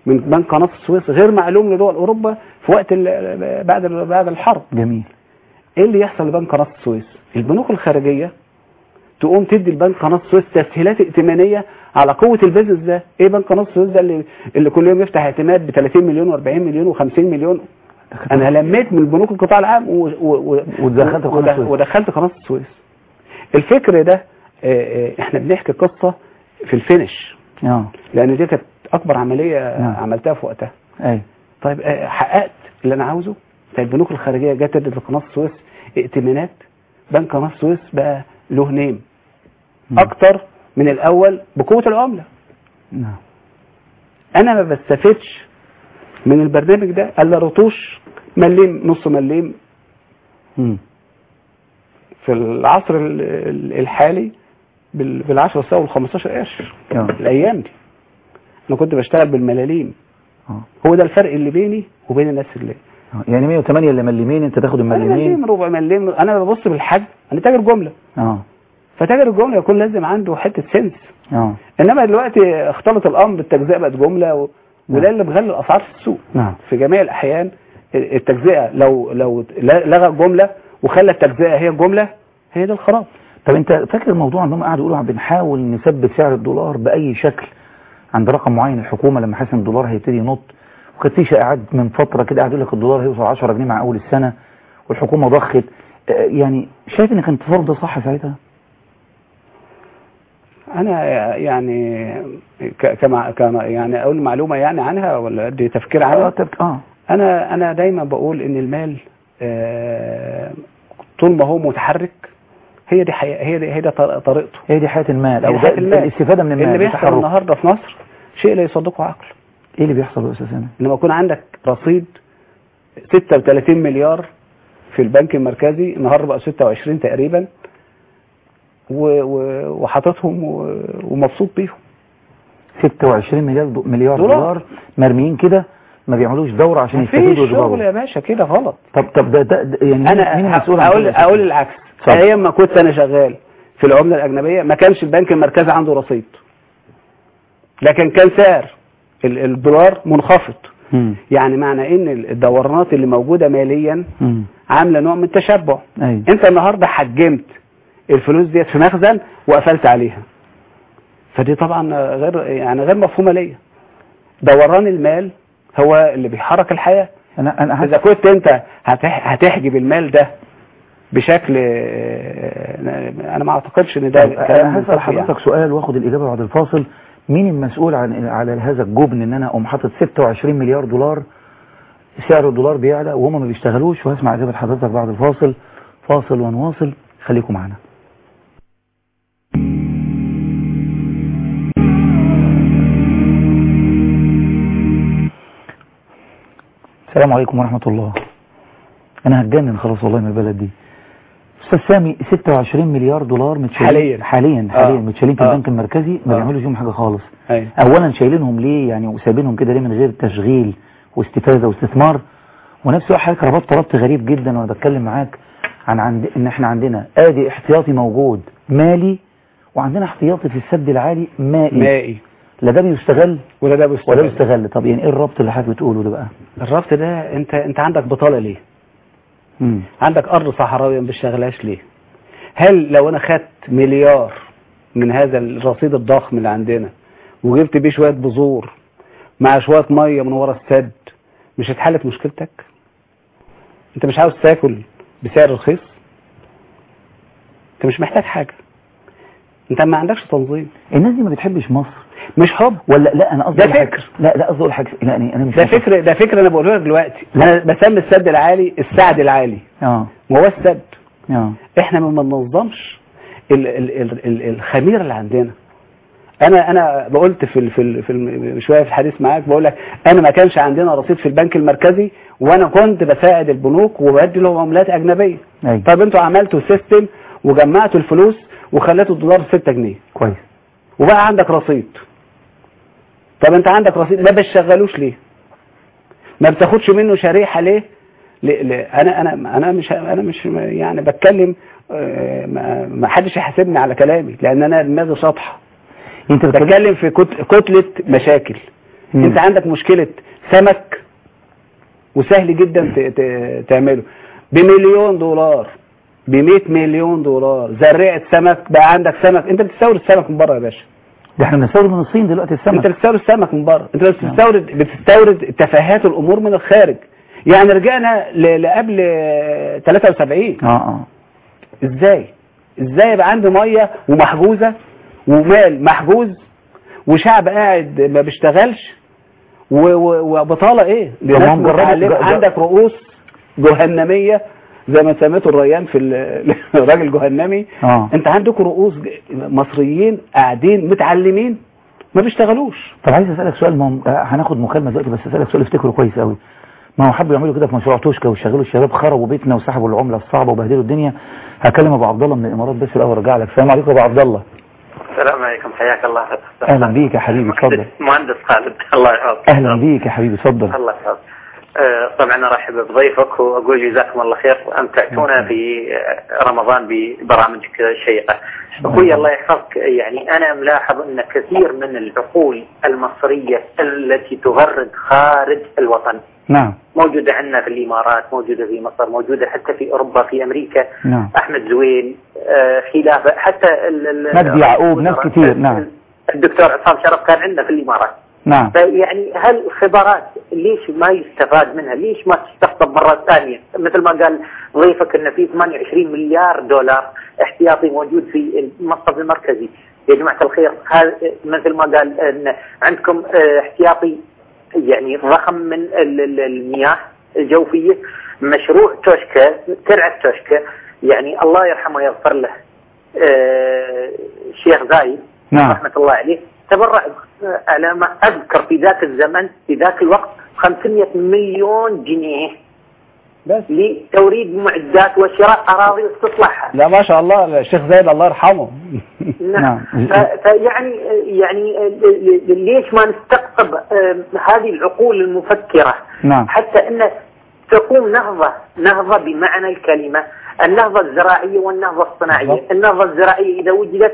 من بنك قناه السويس غير معلوم لدول اوروبا في وقت ال- بعد ال- بعد الحرب جميل ايه اللي يحصل لبنك قناه السويس البنوك الخارجيه تقوم تدي البنك قناه السويس تسهيلات ائتمانيه على قوه البيزنس ده ايه بنك قناه السويس ده اللي اللي كل يوم يفتح اعتماد ب 30 مليون و40 مليون و50 مليون انا لميت من بنوك القطاع العام و... و... و... ودخلت قناة ود- السويس. ودخلت قناه السويس الفكر ده آه، آه، احنا بنحكي قصه في الفينش اه لان دي كانت اكبر عمليه نعم. عملتها في وقتها اي طيب آه، حققت اللي انا عاوزه طيب البنوك الخارجيه جت ادت لقناه السويس ائتمانات بنك قناه السويس بقى له نيم مم. اكتر من الاول بقوه العمله نعم انا ما بستفدش من البرنامج ده الا رطوش مليم نص مليم مم. في العصر ال- ال- الحالي بال 10 سنه وال 15 قرش آه. الايام دي انا كنت بشتغل بالملاليم اه هو ده الفرق اللي بيني وبين الناس اللي آه. يعني 108 اللي ملمين انت تاخد انا الملمين مليم ربع مليم انا ببص بالحجم انا تاجر جمله اه فتاجر الجمله يكون لازم عنده حته سنس اه انما دلوقتي اختلط الامر التجزئه بقت جمله و... وده اللي مغلي الاسعار في السوق نعم في جميع الاحيان التجزئه لو لو لغى الجمله وخلى التجزئه هي الجمله هي ده الخراب طب انت فاكر الموضوع انهم قعدوا يقولوا بنحاول نثبت سعر الدولار باي شكل عند رقم معين الحكومه لما حاسس ان الدولار هيبتدي ينط وكانت في شائعات من فتره كده قعدوا يقول لك الدولار هيوصل 10 جنيه مع اول السنه والحكومه ضخت آه، يعني شايف ان كان تصرف ده صح ساعتها؟ انا يعني ك- كما كما يعني اقول معلومه يعني عنها ولا ادي تفكير اه عنها تبت- اه انا انا دايما بقول ان المال آه، طول ما هو متحرك هي دي حقيقة هي دي هي ده طر- طريقته هي دي حياه المال هي او دي ده حياة المال. الاستفاده من المال اللي بيحصل التحرك. النهارده في مصر شيء لا يصدقه عقل ايه اللي بيحصل يا استاذ سامي؟ لما يكون عندك رصيد 36 مليار في البنك المركزي النهارده بقى 26 تقريبا و- و- وحاططهم و- ومبسوط بيهم 26 مليار دو مليار دولار. دولار مرميين كده ما بيعملوش دوره عشان مفيش يستفيدوا شغل ويضربوا يا باشا كده غلط طب طب ده, ده, ده يعني مين- انا مين ه- المسؤول عن اقول كده؟ اقول العكس اتفضل. ايام ما كنت انا شغال في العمله الاجنبيه ما كانش البنك المركزي عنده رصيد لكن كان سعر ال- الدولار منخفض مم. يعني معنى ان الدورانات اللي موجوده ماليا مم. عامله نوع من التشبع ايوه انت النهارده حجمت الفلوس ديت في مخزن وقفلت عليها فدي طبعا غير يعني غير مفهومه ليا دوران المال هو اللي بيحرك الحياه انا انا اذا حاسس كنت انت هتح- هتحجب المال ده بشكل آه، انا ما اعتقدش ان ده انا كلام هسال منطقي حضرتك يعني. سؤال واخد الاجابه بعد الفاصل مين المسؤول عن على هذا الجبن ان انا اقوم حاطط 26 مليار دولار سعر الدولار بيعلى وهم ما بيشتغلوش وهسمع اجابه حضرتك بعد الفاصل فاصل ونواصل خليكم معنا السلام عليكم ورحمة الله أنا هتجنن خلاص والله من البلد دي أستاذ سامي 26 مليار دولار متشالين حالياً. حاليا حاليا آه. متشالين في آه. البنك المركزي ما آه. بيعملوش فيهم حاجة خالص أيوة. أولا شايلينهم ليه يعني وسابينهم كده ليه من غير تشغيل واستفادة واستثمار ونفس الوقت حضرتك ربطت ربط غريب جدا وأنا بتكلم معاك عن عند إن إحنا عندنا آدي احتياطي موجود مالي وعندنا احتياطي في السد العالي مائي مائي لا ده بيستغل ولا ده ولا بيستغل بيستغل طب يعني ايه الربط اللي حضرتك بتقوله ده بقى؟ الربط ده انت انت عندك بطاله ليه؟ مم. عندك ارض صحراويه ما بتشتغلهاش ليه؟ هل لو انا خدت مليار من هذا الرصيد الضخم اللي عندنا وجبت بيه شويه بذور مع شويه ميه من ورا السد مش اتحلت مشكلتك؟ انت مش عاوز تاكل بسعر رخيص؟ انت مش محتاج حاجه انت ما عندكش تنظيم الناس دي ما بتحبش مصر مش حب ولا لا انا قصدي ده أقول حاجة- فكر. لا لا قصدي اقول حاجه لا يعني انا مش ده مصر. فكر ده فكر انا بقوله لك دلوقتي انا بسمي السد العالي السعد العالي اه ما هو السد اه احنا ما بننظمش ال ال ال ال الخميره اللي عندنا انا انا قلت في ال في ال في ال شويه في الحديث معاك بقول لك انا ما كانش عندنا رصيد في البنك المركزي وانا كنت بساعد البنوك وبدي لهم عملات اجنبيه ايوه طب انتوا عملتوا سيستم وجمعتوا الفلوس وخليتوا الدولار 6 جنيه كويس وبقى عندك رصيد طب انت عندك رصيد ما بتشغلوش ليه ما بتاخدش منه شريحه ليه ل- ل- انا انا انا مش انا مش يعني بتكلم آه، ما ما حدش يحاسبني على كلامي لان انا دماغي شاطحه انت بتتكلم بتكلم في كت- كتله مشاكل مم. انت عندك مشكله سمك وسهل جدا ت- ت- تعمله بمليون دولار ب 100 مليون دولار زرعه سمك بقى عندك سمك انت بتستورد السمك من بره يا باشا ده احنا بنستورد من الصين دلوقتي انت السمك بتستورد السمك من بره انت بتستورد بتستورد تفاهات الامور من الخارج يعني رجعنا ل- لقبل 73 اه اه ازاي ازاي يبقى عندي ميه ومحجوزه ومال محجوز وشعب قاعد ما بيشتغلش و- و- وبطاله ايه دي طب ناس ما هم جربوا- متعلمة. جر- جر- عندك رؤوس جهنميه زي ما سميته الريان في ال- الراجل جهنمي اه انت عندك رؤوس ج- مصريين قاعدين متعلمين ما بيشتغلوش طب عايز اسالك سؤال ما هو- آه، هناخد مكالمه دلوقتي بس اسالك سؤال افتكره كويس قوي ما هو حبوا يعملوا كده في مشروع توشكا وشغلوا الشباب خربوا بيتنا وسحبوا العمله الصعبه وبهدلوا الدنيا هكلم ابو عبد الله من الامارات بس الاول ارجع لك السلام عليكم يا ابو عبد الله السلام عليكم حياك الله اهلا بيك يا حبيبي اتفضل مهندس خالد الله يحفظك اهلا بيك يا حبيبي اتفضل الله يحفظك آه، طبعا ارحب بضيفك واقول جزاكم الله خير امتعتونا في آه، رمضان ببرامجك الشيقه. اخوي الله يحفظك يعني انا ملاحظ ان كثير من العقول المصريه التي تغرد خارج الوطن نعم موجوده عندنا في الامارات، موجوده في مصر، موجوده حتى في اوروبا في امريكا نعم احمد زويل آه، خلافه حتى ال- ال- مجدي يعقوب، ناس كتير، نعم. الدكتور عصام شرف كان عندنا في الامارات نعم فيعني هل الخبرات ليش ما يستفاد منها ليش ما تستقطب مرة ثانية مثل ما قال ضيفك ان في 28 مليار دولار احتياطي موجود في المصرف المركزي يا جماعة الخير هذا مثل ما قال ان عندكم اه، احتياطي يعني ضخم من ال- ال- المياه الجوفية مشروع توشكا ترعة توشكا يعني الله يرحمه ويغفر له اه، الشيخ زايد نعم رحمة الله عليه تبرع على ما أذكر في ذاك الزمن في ذاك الوقت 500 مليون جنيه بس لتوريد معدات وشراء أراضي واستصلاحها لا ما شاء الله الشيخ زايد الله يرحمه نعم. ف- فيعني يعني ليش ما نستقطب آه، هذه العقول المفكرة نعم حتى أن تقوم نهضة نهضة بمعنى الكلمة النهضة الزراعية والنهضة الصناعية بالضبط. النهضة الزراعية إذا وجدت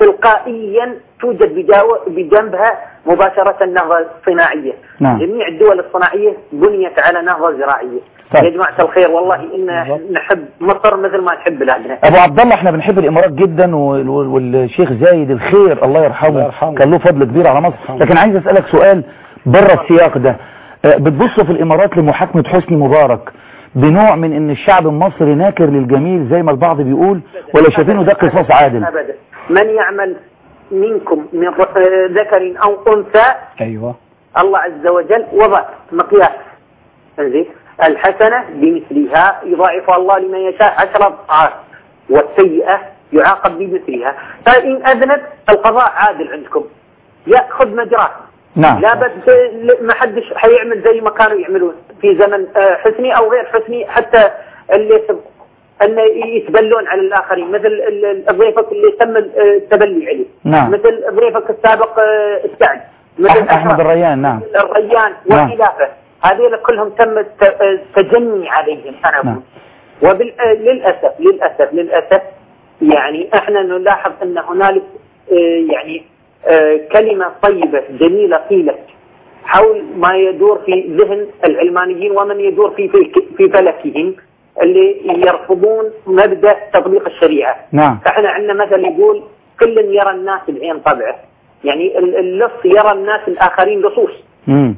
تلقائيا توجد بجاو- بجنبها مباشرة النهضة الصناعية نعم. جميع الدول الصناعية بنيت على نهضة زراعية طيب. يا جماعة الخير والله إن بالضبط. نحب مصر مثل ما نحب بلادنا ابو عبد الله احنا بنحب الامارات جدا وال- وال- والشيخ زايد الخير الله يرحمه, الله يرحمه. كان له فضل كبير على مصر يرحمه. لكن عايز اسالك سؤال بره السياق ده آه، بتبصوا في الامارات لمحاكمه حسني مبارك بنوع من ان الشعب المصري ناكر للجميل زي ما البعض بيقول ولا شايفينه ده قصاص عادل أبدا من يعمل منكم من ر- آه، ذكر أو أنثى ايوه الله عز وجل وضع مقياس انزين الحسنة بمثلها يضاعفها الله لمن يشاء عشر أضعاف والسيئة يعاقب بمثلها فإن أذنب القضاء عادل عندكم يأخذ مجراه نعم لا بد ما حدش حيعمل زي ما كانوا يعملون في زمن آه، حسني او غير حسني حتى اللي سب- ان يتبلون على الاخرين مثل ال- ال- ضيفك اللي تم ال- التبلي عليه نعم. مثل ضيفك السابق آه، السعد مثل أح- احمد أشرف، الريان نعم مثل الريان نعم. وخلافه هذول كلهم تم الت- آه، التجني عليهم انا نعم. اقول وللاسف للاسف للاسف يعني احنا نلاحظ ان هنالك آه، يعني آه، كلمة طيبة جميلة قيلت حول ما يدور في ذهن العلمانيين ومن يدور في في- في فلكهم اللي يرفضون مبدأ تطبيق الشريعة نعم فاحنا عندنا مثل يقول كل يرى الناس بعين طبعه يعني ال- اللص يرى الناس الآخرين لصوص امم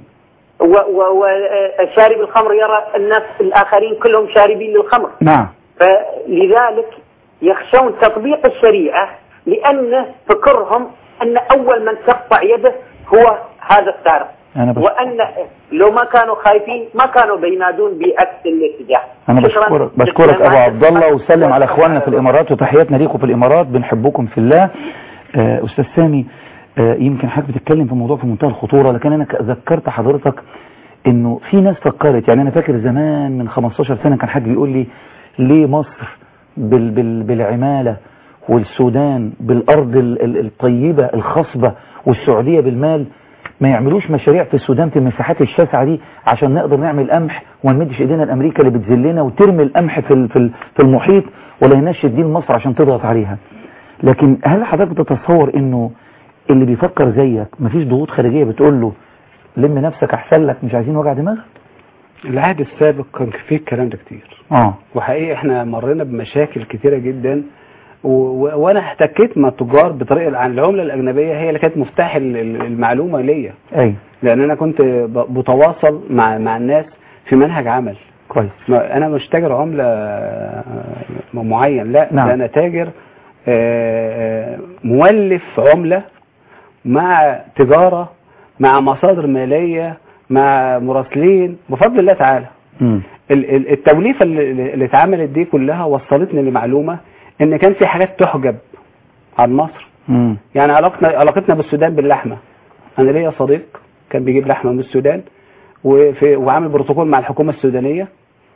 وشارب الخمر يرى الناس الآخرين كلهم شاربين للخمر نعم فلذلك يخشون تطبيق الشريعة لأن فكرهم أن أول من تقطع يده هو هذا السارق انا بس وأن لو ما كانوا خايفين ما كانوا بينادون بعكس الاتجاه انا شكراً. بشكرك بشكرك ابو عبد الله وسلم على اخواننا في الامارات وتحياتنا ليكم في الامارات بنحبكم في الله آه، استاذ سامي آه، يمكن حضرتك بتتكلم في موضوع في منتهى الخطوره لكن انا ك- ذكرت حضرتك انه في ناس فكرت يعني انا فاكر زمان من 15 سنه كان حد بيقول لي ليه مصر بال بال بالعماله والسودان بالارض ال- ال- الطيبه الخصبه والسعوديه بالمال ما يعملوش مشاريع في السودان في المساحات الشاسعه دي عشان نقدر نعمل قمح وما نمدش ايدينا لامريكا اللي بتذلنا وترمي القمح في ال- في ال- في المحيط ولا يناش الدين مصر عشان تضغط عليها لكن هل حضرتك بتتصور انه اللي بيفكر زيك مفيش ضغوط خارجيه بتقول له لم نفسك احسن لك مش عايزين وجع دماغ العهد السابق كان فيه الكلام ده كتير اه وحقيقي احنا مرينا بمشاكل كتيرة جدا و... و... وانا احتكيت مع التجار بطريقه عن العمله الاجنبيه هي اللي كانت مفتاح ال- ال- المعلومه ليا اي لان انا كنت ب- بتواصل مع مع الناس في منهج عمل كويس ما انا مش تاجر عمله آه، معين لا نعم. ده انا تاجر آه، مولف عمله مع تجاره مع مصادر ماليه مع مراسلين بفضل الله تعالى امم ال- ال- التوليفه اللي اللي اتعملت دي كلها وصلتني لمعلومه ان كان في حاجات تحجب عن مصر امم يعني علاقتنا علاقتنا بالسودان باللحمه انا ليا صديق كان بيجيب لحمه من السودان وفي وعامل بروتوكول مع الحكومه السودانيه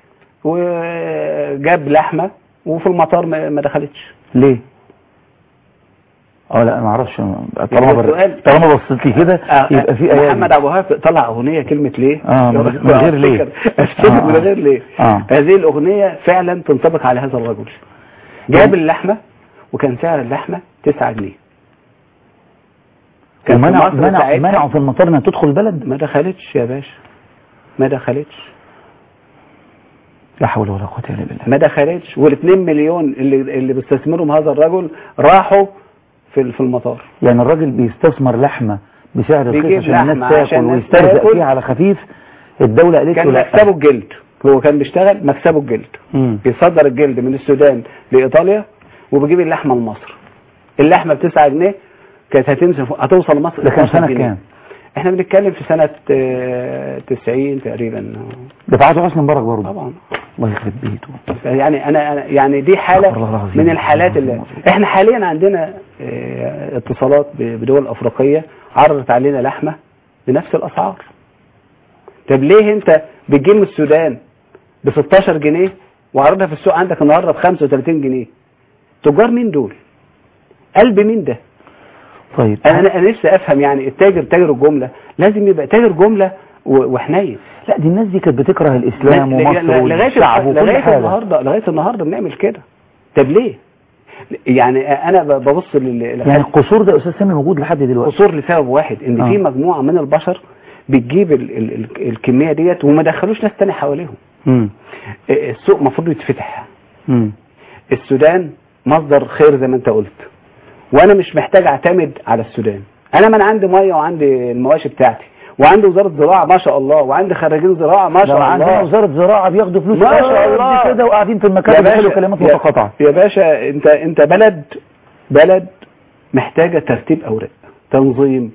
وجاب لحمه وفي المطار ما ما دخلتش ليه اه لا ما اعرفش طالما بر... السؤال- طالما بصيت لي كده يبقى في ايات محمد ابو وهاب طلع اغنيه كلمه ليه آه، من- من غير ليه. افتكر آه، من آه. غير ليه آه. هذه الاغنيه فعلا تنطبق على هذا الرجل جاب اللحمه وكان سعر اللحمه 9 جنيه كان في ومنع مصر منع ساعتها منعوا في المطار انها تدخل البلد ما دخلتش يا باشا ما دخلتش لا حول ولا قوه الا بالله ما دخلتش وال2 مليون اللي اللي بيستثمرهم هذا الرجل راحوا في في المطار يعني الراجل بيستثمر لحمه بسعر رخيص بيجيب عشان الناس لحمة تاكل عشان الناس ويسترزق تاكل. فيها على خفيف الدوله قالت كان له لا مكسبه الجلد هو كان بيشتغل مكسبه الجلد مم. بيصدر الجلد من السودان لإيطاليا وبيجيب اللحمة لمصر اللحمة بتسعة جنيه كانت هتنزل هتوصل مصر ده كان 12 سنه جنيه. كام؟ احنا بنتكلم في سنة آه، 90 تقريبا دفعته حسني مبارك برضه طبعا الله يخرب بيته يعني انا أنا- يعني دي استغفر الله حالة العظيم. من الحالات اللي احنا حاليا عندنا آه، اتصالات ب- بدول افريقية عرضت علينا لحمة بنفس الاسعار طب ليه انت بتجيب من السودان ب 16 جنيه وعرضها في السوق عندك النهارده ب 35 جنيه تجار مين دول قلب مين ده طيب انا انا أنا نفسي افهم يعني التاجر تاجر الجمله لازم يبقى تاجر جمله و- وحنين لا دي الناس دي كانت بتكره الاسلام ل- ومصر ل- لغايه والشعب وكل لغايه حاجه النهارده لغايه النهارده بنعمل كده طب ليه يعني انا ب- ببص لل يعني القصور ده يا استاذ سامي موجود لحد دلوقتي قصور لسبب واحد ان آه. في مجموعه من البشر بتجيب ال ال ال الكميه ديت وما دخلوش ناس تاني حواليهم امم السوق المفروض يتفتح امم السودان مصدر خير زي ما انت قلت وانا مش محتاج اعتمد على السودان انا من عندي ميه وعندي المواشي بتاعتي وعندي وزاره زراعه ما شاء الله وعندي خريجين زراعه ما لو شاء عندنا الله وزاره زراعه بياخدوا فلوس ما شاء قد الله. كده وقاعدين في المكان يا بيقولوا باشا كلمات يا- متقاطعه يا باشا انت انت بلد بلد محتاجه ترتيب اوراق تنظيم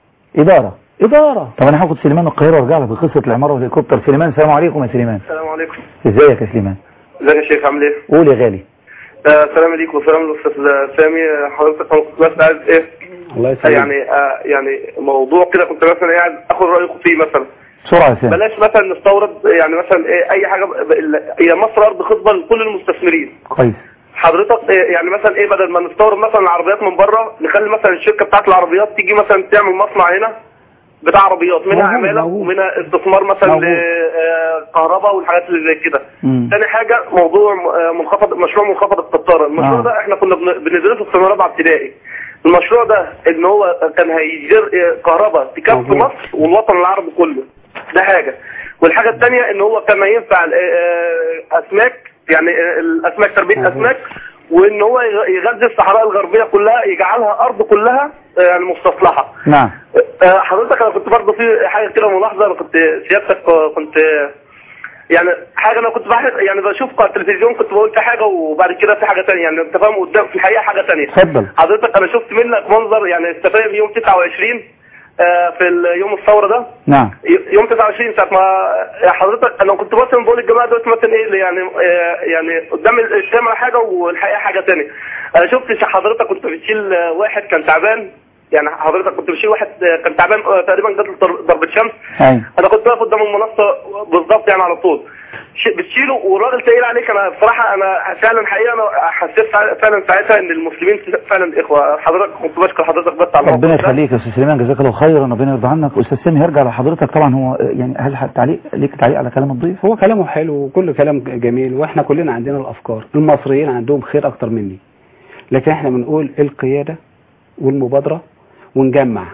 اداره اداره طب انا هاخد سليمان من القاهره وارجع لك بقصه العماره والهليكوبتر سليمان السلام عليكم يا سليمان السلام عليكم ازيك يا سليمان ازيك يا شيخ عامل ايه؟ قول يا غالي آه، السلام عليكم وسلام للاستاذ سامي آه، حضرتك أنا كنت بس عايز ايه؟ الله آه، يسلمك يعني آه، يعني موضوع كده كنت مثلا قاعد اخد رايكم فيه مثلا بسرعه يا سامي بلاش مثلا نستورد يعني مثلا ايه اي حاجه ب- ب- هي مصر ارض خصبه لكل المستثمرين كويس حضرتك إيه يعني مثلا ايه بدل ما نستورد مثلا العربيات من بره نخلي مثلا الشركه بتاعت العربيات تيجي مثلا تعمل مصنع هنا بتاع عربيات منها موجود، عماله موجود. ومنها استثمار مثلا موجود. لكهرباء والحاجات اللي زي كده مم. تاني حاجه موضوع م- آه، منخفض مشروع منخفض القطاره المشروع آه. ده احنا كنا بن- بندرسه في سنه رابعه ابتدائي المشروع ده ان هو كان هيدير آه، كهرباء تكفي موجود. مصر والوطن العربي كله ده حاجه والحاجه الثانيه ان هو كان ينفع ال- آه، اسماك يعني آه، الاسماك تربيه موجود. اسماك وان هو يغ- يغذي الصحراء الغربيه كلها يجعلها ارض كلها آه، يعني مستصلحه نعم آه، حضرتك انا كنت برضه في حاجه كده ملاحظه انا كنت سيادتك آه، كنت آه، يعني حاجه انا كنت بحث يعني بشوف على التلفزيون كنت بقول في حاجه وبعد كده في حاجه ثانيه يعني انت فاهم قدام في الحقيقه حاجه ثانيه اتفضل حضرتك انا شفت منك منظر يعني السفاري يوم 29 آه، في ال- يوم الثوره ده نعم ي- يوم 29 ساعه ما يا حضرتك انا كنت مثلا بقول للجماعه دلوقتي مثلا ايه اللي يعني آه، يعني قدام الكاميرا حاجه والحقيقه حاجه ثانيه انا شفت حضرتك كنت بتشيل آه، واحد كان تعبان يعني حضرتك كنت بتشيل واحد آه، كان تعبان آه، تقريبا جات له ضر- ضربه شمس ايوه انا كنت واقف قدام المنصه بالظبط يعني على طول ش- بتشيله والراجل تقيل عليك انا بصراحه انا فعلا حقيقه انا حسيت فع- فعلا ساعتها ان المسلمين فعلا اخوه حضرتك كنت بشكر حضرتك بس على ربنا الموقف ده. يخليك يا استاذ سليمان جزاك الله خيرا ربنا يرضى عنك استاذ سامي هرجع لحضرتك طبعا هو آه، يعني هل ح- تعليق ليك تعليق على كلام الضيف هو كلامه حلو وكل كلام جميل واحنا كلنا عندنا الافكار المصريين عندهم خير اكتر مني لكن احنا بنقول القياده والمبادره ونجمع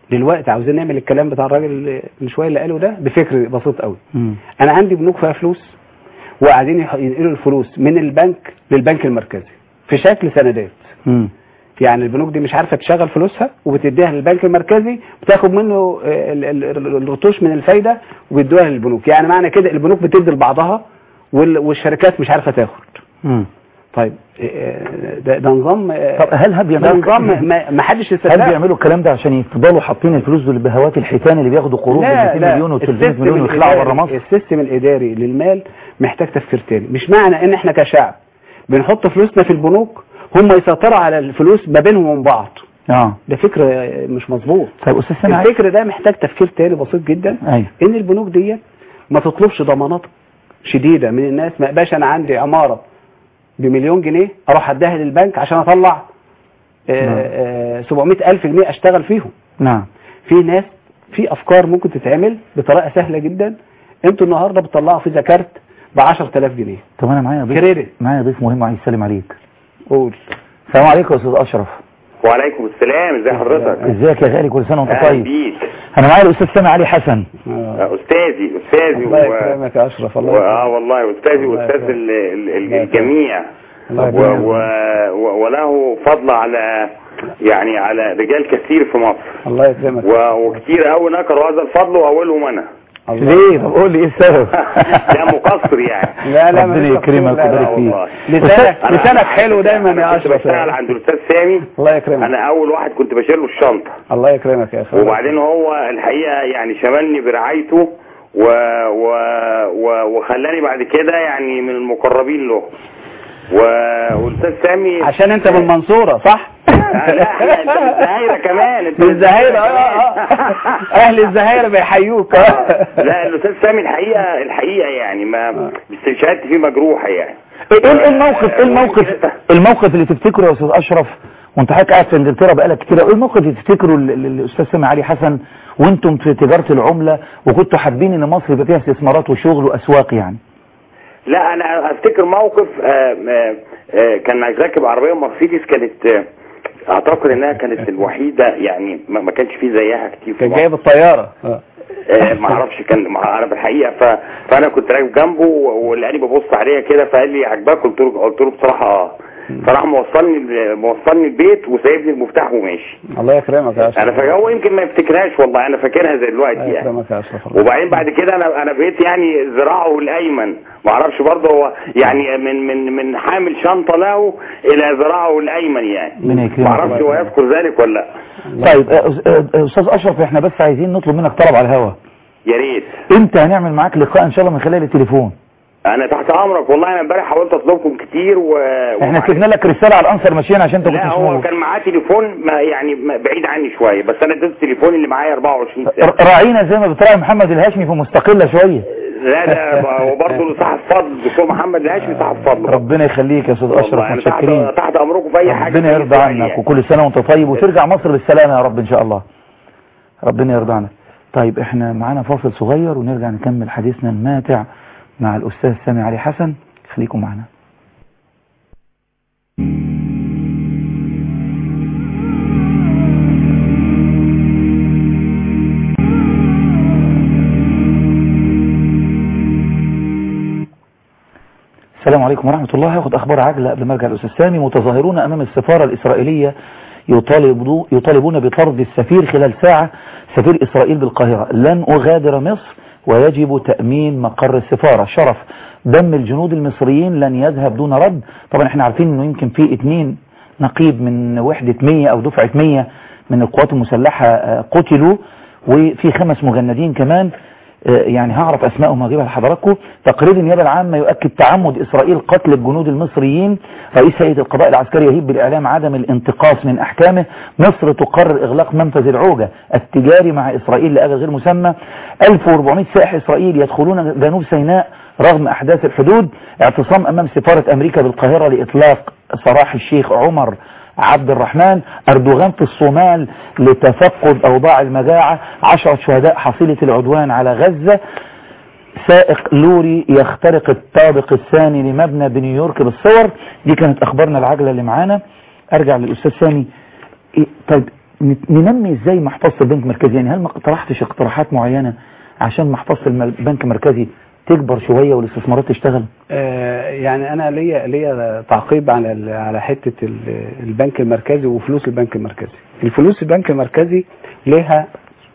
دلوقتي عاوزين نعمل الكلام بتاع الراجل اللي من شويه اللي قاله ده بفكر بسيط قوي مم. انا عندي بنوك فيها فلوس وقاعدين يح- ينقلوا الفلوس من البنك للبنك المركزي في شكل سندات مم. يعني البنوك دي مش عارفه تشغل فلوسها وبتديها للبنك المركزي بتاخد منه آه، ال- ال- ال- الرطوش من الفايده وبيدوها للبنوك يعني معنى كده البنوك بتدي لبعضها وال- والشركات مش عارفه تاخد مم. طيب آه، ده, ده نظام آه، طب هل هل ده بيعملوا نظام ما ما حدش هل يستفاد بيعملوا الكلام ده عشان يفضلوا حاطين الفلوس دول بهوات الحيتان اللي بياخدوا قروض ب 200 مليون و 300 السيستم مليون ويخلعوا بره الإداري- مصر السيستم الاداري للمال محتاج تفكير تاني مش معنى ان احنا كشعب بنحط فلوسنا في البنوك هم يسيطروا على الفلوس ما بينهم وبين بعض اه ده فكر آه، مش مظبوط طيب استاذ سامي عايز- الفكر ده محتاج تفكير تاني بسيط جدا ايوه ان البنوك دي ما تطلبش ضمانات شديده من الناس ما يبقاش انا عندي عماره بمليون جنيه اروح اديها للبنك عشان اطلع آه، آه، 700 الف جنيه اشتغل فيهم نعم في ناس في افكار ممكن تتعمل بطريقه سهله جدا انتوا النهارده بتطلعوا فيزا كارت ب 10000 جنيه طب انا معايا ضيف كريدت معايا ضيف مهم عايز يسلم عليك قول السلام عليكم يا استاذ اشرف وعليكم السلام ازي حضرتك ازيك يا غالي كل سنه وانت اهلا طيب بيك انا معايا الاستاذ سامي علي حسن آه. آه، استاذي استاذي الله و... يكرمك يا اشرف و... الله اه يكرمك. والله استاذي الله واستاذ يكرمك. ال... ال... ال... الله يكرمك. الجميع الله و... يكرمك. و... و... وله فضل على يعني على رجال كثير في مصر الله يكرمك و... وكتير قوي نكروا هذا الفضل واولهم انا الله ليه طب قول لي ايه السبب لا مقصر يعني لا لا ربنا ماليش يكرمك تقصير، لا، ويبارك لا. فيك. والله. لسانك أنا- لسانك أنا- حلو دايما أنا يا كنت اشرف بشتغل عند الاستاذ سامي الله يكرمك انا اول واحد كنت بشيل له الشنطه الله يكرمك يا اخي وبعدين هو الحقيقه يعني شملني برعايته و... و... و... وخلاني بعد كده يعني من المقربين له و... والاستاذ سامي عشان انت من المنصوره صح آه، لا احنا انت من الزهايره كمان انت من الزهايره اه اه اهل الزهايره بيحيوك لا الاستاذ سامي الحقيقه الحقيقه يعني ما شهادتي فيه مجروحه يعني ايه إيه الموقف ايه الموقف الموقف اللي تفتكره يا استاذ اشرف وانت حضرتك قاعد في انجلترا بقالك كتير ايه الموقف اللي تفتكره ال- ال- الاستاذ سامي علي حسن وانتم في تجاره العمله وكنتوا حابين ان مصر يبقى فيها استثمارات وشغل واسواق يعني لا انا افتكر موقف آه، آه، آه، كان راكب عربيه مرسيدس كانت آه، اعتقد انها كانت الوحيده يعني ما ما كانش في زيها كتير في كان مصر. جايب الطياره اه آه، ما اعرفش كان ما انا بالحقيقه ف... فانا كنت راكب جنبه و- ولقاني ببص عليها كده فقال لي عجباك قلت له قلت له بصراحه اه فراح موصلني موصلني البيت وسايبني المفتاح وماشي الله يكرمك يا اشرف انا فاكر هو يمكن ما يفتكرهاش والله انا فاكرها زي دلوقتي الله يعني يكرمك يا اشرف وبعدين بعد كده انا انا بقيت يعني ذراعه الايمن ما اعرفش برضه هو يعني من من من حامل شنطه له الى ذراعه الايمن يعني ربنا يكرمك. ما اعرفش هو يذكر ذلك ولا لا طيب آه، أس- آه، آه، استاذ اشرف احنا بس عايزين نطلب منك طلب على الهوا يا ريت امتى هنعمل معاك لقاء ان شاء الله من خلال التليفون انا تحت امرك والله انا امبارح حاولت اطلبكم كتير و احنا ومع- سيبنا لك رساله على الانسر ماشيين عشان انت كنت لا مش هو موجود. كان معاه تليفون ما يعني ما بعيد عني شويه بس انا اديته التليفون اللي معايا 24 ساعه ر- راعينا زي ما بتراعي محمد الهاشمي في مستقله شويه لا ده هو برضه صاحب فضل الدكتور محمد الهاشمي صاحب فضل ربنا يخليك يا استاذ والله اشرف أنا متشكرين تحت, تحت امركم في اي حاجه ربنا في أي يرضى سؤال عنك يعني. وكل سنة وانت طيب وترجع مصر بالسلامة يا رب ان شاء الله ربنا يرضى عنك طيب احنا معانا فاصل صغير ونرجع نكمل حديثنا الماتع مع الاستاذ سامي علي حسن خليكم معنا السلام عليكم ورحمة الله هاخد أخبار عاجلة قبل ما أرجع الأستاذ سامي متظاهرون أمام السفارة الإسرائيلية يطالبوا يطالبون بطرد السفير خلال ساعة سفير إسرائيل بالقاهرة لن أغادر مصر ويجب تأمين مقر السفارة شرف دم الجنود المصريين لن يذهب دون رد طبعا احنا عارفين انه يمكن في اتنين نقيب من وحدة 100 او دفعة 100 من القوات المسلحة آه، قتلوا وفي خمس مجندين كمان آه، يعني هعرف اسمائهم هجيبها لحضراتكم تقرير النيابه العامه يؤكد تعمد اسرائيل قتل الجنود المصريين رئيس هيئه القضاء العسكري يهيب بالاعلام عدم الانتقاص من احكامه مصر تقرر اغلاق منفذ العوجه التجاري مع اسرائيل لاجل غير مسمى 1400 سائح اسرائيل يدخلون جنوب سيناء رغم احداث الحدود اعتصام امام سفاره امريكا بالقاهره لاطلاق سراح الشيخ عمر عبد الرحمن أردوغان في الصومال لتفقد أوضاع المجاعة عشرة شهداء حصيلة العدوان على غزة سائق لوري يخترق الطابق الثاني لمبنى بنيويورك بالصور دي كانت أخبارنا العجلة اللي معانا أرجع للأستاذ سامي إيه طيب نت- ننمي ازاي محفظة البنك المركزي يعني هل ما اقترحتش اقتراحات معينة عشان محفظة الم- البنك المركزي تكبر شوية والاستثمارات تشتغل آه، يعني انا ليا ليا تعقيب على ال- على حته ال- البنك المركزي وفلوس البنك المركزي الفلوس البنك المركزي لها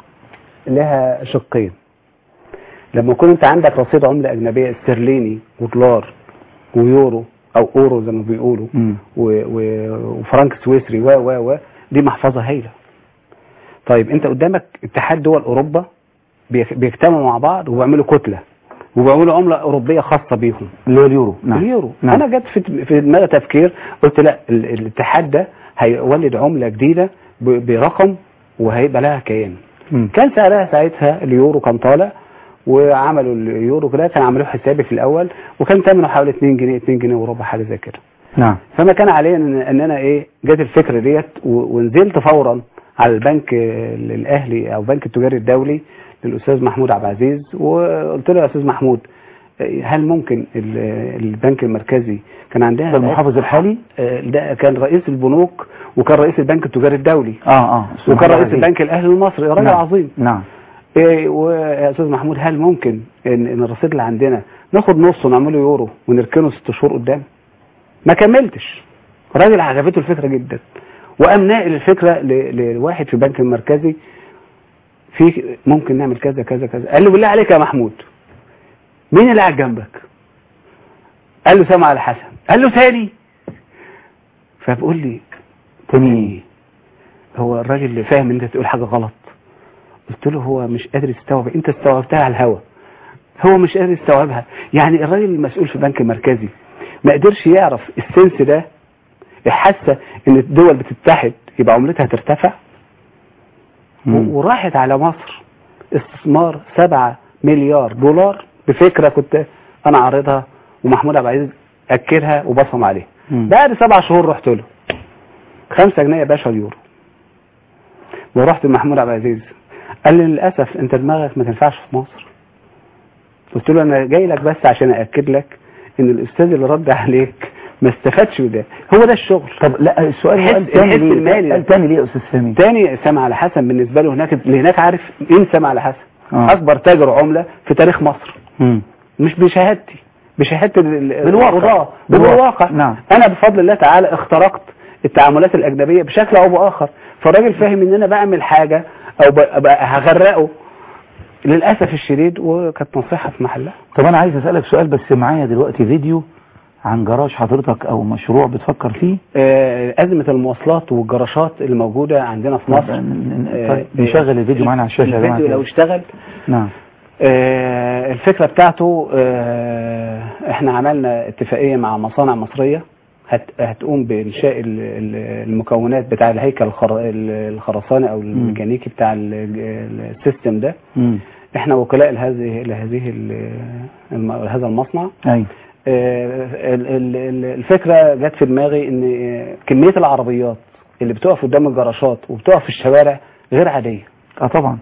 لها شقين لما يكون انت عندك رصيد عمله اجنبيه استرليني ودولار ويورو او اورو زي ما بيقولوا مم. و- و- وفرنك سويسري و و و دي محفظه هايله طيب انت قدامك اتحاد دول اوروبا بيك- بيجتمعوا مع بعض وبيعملوا كتله وبيعملوا عمله اوروبيه خاصه بيهم اللي هو اليورو نعم اليورو نعم. انا جت في في دماغي تفكير قلت لا ال- الاتحاد ده هيولد عمله جديده ب- برقم وهيبقى لها كيان مم. كان سعرها ساعتها اليورو كان طالع وعملوا اليورو كده كان عملوه حسابي في الاول وكان ثمنه حوالي 2 جنيه 2 جنيه وربع حاجه زي كده نعم فما كان علي ان ان انا ايه جت الفكره ديت و- ونزلت فورا على البنك آه، الاهلي او بنك التجاري الدولي للاستاذ محمود عبد العزيز وقلت له يا استاذ محمود آه، هل ممكن ال- البنك المركزي كان عندنا ده المحافظ الحالي آه، ده كان رئيس البنوك وكان رئيس البنك التجاري الدولي اه اه وكان رئيس البنك الاهلي المصري راجل نعم. عظيم نعم إيه ويا استاذ محمود هل ممكن ان, إن الرصيد اللي عندنا ناخد نصه ونعمله يورو ونركنه ست شهور قدام ما كملتش راجل عجبته الفكره جدا وقام ناقل الفكره ل- لواحد في البنك المركزي في ممكن نعمل كذا كذا كذا قال له بالله عليك يا محمود مين اللي قاعد جنبك قال له سامع الحسن قال له تاني فبقول لي تاني هو الراجل اللي فاهم ان انت تقول حاجه غلط قلت له هو مش قادر يستوعب انت استوعبتها على الهوا هو مش قادر يستوعبها يعني الراجل المسؤول في البنك المركزي ما قدرش يعرف السنس ده حاسه ان الدول بتتحد يبقى عملتها ترتفع مم. و- وراحت على مصر استثمار 7 مليار دولار بفكره كنت انا عارضها ومحمود عبد العزيز اكدها وبصم عليها مم. بعد سبع شهور رحت له خمسة جنيه يا باشا اليورو ورحت لمحمود عبد العزيز قال لي للاسف انت دماغك ما تنفعش في مصر قلت له انا جاي لك بس عشان ااكد لك ان الاستاذ اللي رد عليك ما استفادش بده هو ده الشغل طب لا السؤال الحس- سؤال تاني الحس ليه المالي ده. سؤال تاني ليه يا استاذ سامي تاني سامع على حسن بالنسبه له هناك اللي هناك عارف مين سامع على حسن آه. اكبر تاجر عمله في تاريخ مصر مم. مش بشهادتي بشهاده ال- ال- بالواقع. القضاة. بالواقع. بالواقع نعم. انا بفضل الله تعالى اخترقت التعاملات الاجنبيه بشكل او باخر فالراجل فاهم ان انا بعمل حاجه او ب- ب- هغرقه للاسف الشديد وكانت نصيحه في محلها طب انا عايز اسالك سؤال بس معايا دلوقتي فيديو عن جراج حضرتك او مشروع بتفكر فيه آه، ازمه المواصلات والجراشات اللي موجوده عندنا في مصر طيب آه، نشغل الفيديو معانا على الشاشه يا جماعه الفيديو لو كده. اشتغل نعم آه، الفكرة بتاعته آه، احنا عملنا اتفاقية مع مصانع مصرية هت- هتقوم بإنشاء ال- ال- المكونات بتاع الهيكل الخر- ال- الخرساني أو الميكانيكي بتاع ال- ال- السيستم ده مم. احنا وكلاء لهذه لهذه ال- الم- هذا المصنع ايوه آه، ال- ال- ال- الفكرة جت في دماغي ان آه، كمية العربيات اللي بتقف قدام الجراشات وبتقف في الشوارع غير عادية اه طبعا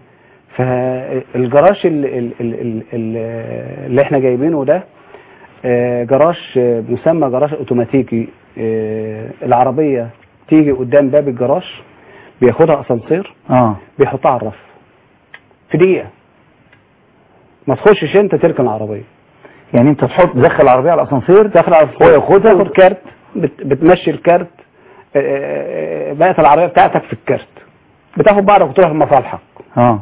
فالجراج ال- ال- ال- ال- ال- اللي احنا جايبينه ده آه، جراج آه، مسمى جراج اوتوماتيكي آه، العربية تيجي قدام باب الجراج بياخدها اسانسير اه بيحطها على الرف في دقيقة ما تخشش انت تركن العربية يعني انت تحط تدخل العربيه على الاسانسير تاخد على هو ياخدها تاخد كارت بت- بتمشي الكارت آه، آه، آه، بقت العربية بتاعتك في الكارت بتاخد بعضك وتروح لمصالحك اه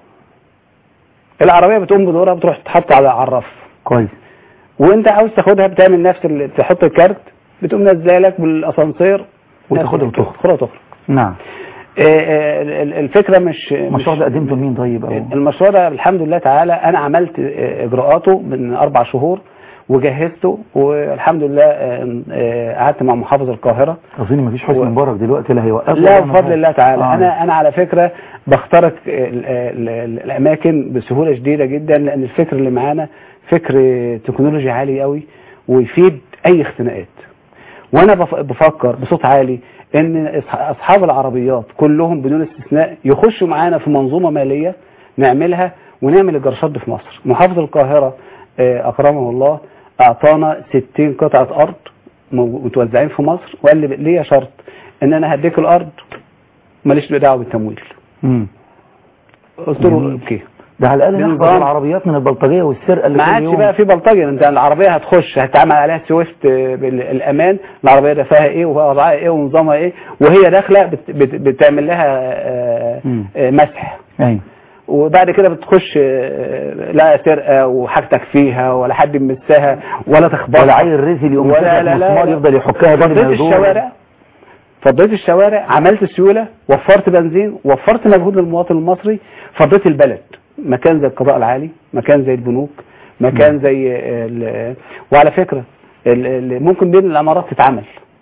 العربية بتقوم بدورها بتروح تحط على على الرف كويس وانت عاوز تاخدها بتعمل نفس اللي تحط الكارت بتقوم نازلالك بالاسانسير وتاخدها نفس- وتخرج. تاخدها وتخرج نعم آه، آه، ال- ال- الفكره مش المشروع مش- ده قدمته لمين طيب او المشروع ده الحمد لله تعالى انا عملت آه، اجراءاته من اربع شهور وجهزته والحمد لله آه، آه، قعدت مع محافظ القاهره اظن مفيش حسني و- مبارك دلوقتي اللي هيوقفه لا ولا بفضل حاجة. الله تعالى آه. انا انا على فكره بخترق ال- ال- ال- الاماكن بسهوله شديده جدا لان الفكر اللي معانا فكر تكنولوجي عالي قوي ويفيد اي اختناقات وانا بف- بفكر بصوت عالي ان أصح- اصحاب العربيات كلهم بدون استثناء يخشوا معانا في منظومه ماليه نعملها ونعمل الجراشات دي في مصر محافظ القاهره آه، اكرمه الله اعطانا 60 قطعه ارض مو- متوزعين في مصر وقال لي ليا شرط ان انا هديك الارض ماليش دعوه بالتمويل مم. قلت له جميل. اوكي ده على الاقل نحفظ بنظام. العربيات من البلطجيه والسرقه اللي ما كل عادش يوم. بقى في بلطجي انت العربيه هتخش هتعمل عليها سويفت آه، بالامان العربيه ده فيها ايه ووضعها ايه ونظامها ايه وهي داخله بت بت بتعمل لها آه، مم. آه، مسح ايوه وبعد كده بتخش آه، لا سرقه وحاجتك فيها ولا حد يمسها ولا تخبط ولا عيل رزل يقوم ولا فاتح لا لا مسمار لا. يفضل يحكها بدل ما فضيت يدور الشوارع فضيت الشوارع عملت سيوله وفرت بنزين وفرت مجهود للمواطن المصري فضيت البلد مكان زي القضاء العالي مكان زي البنوك مكان زي ال- وعلى فكره ال- ال- ممكن بين العمارات تتعمل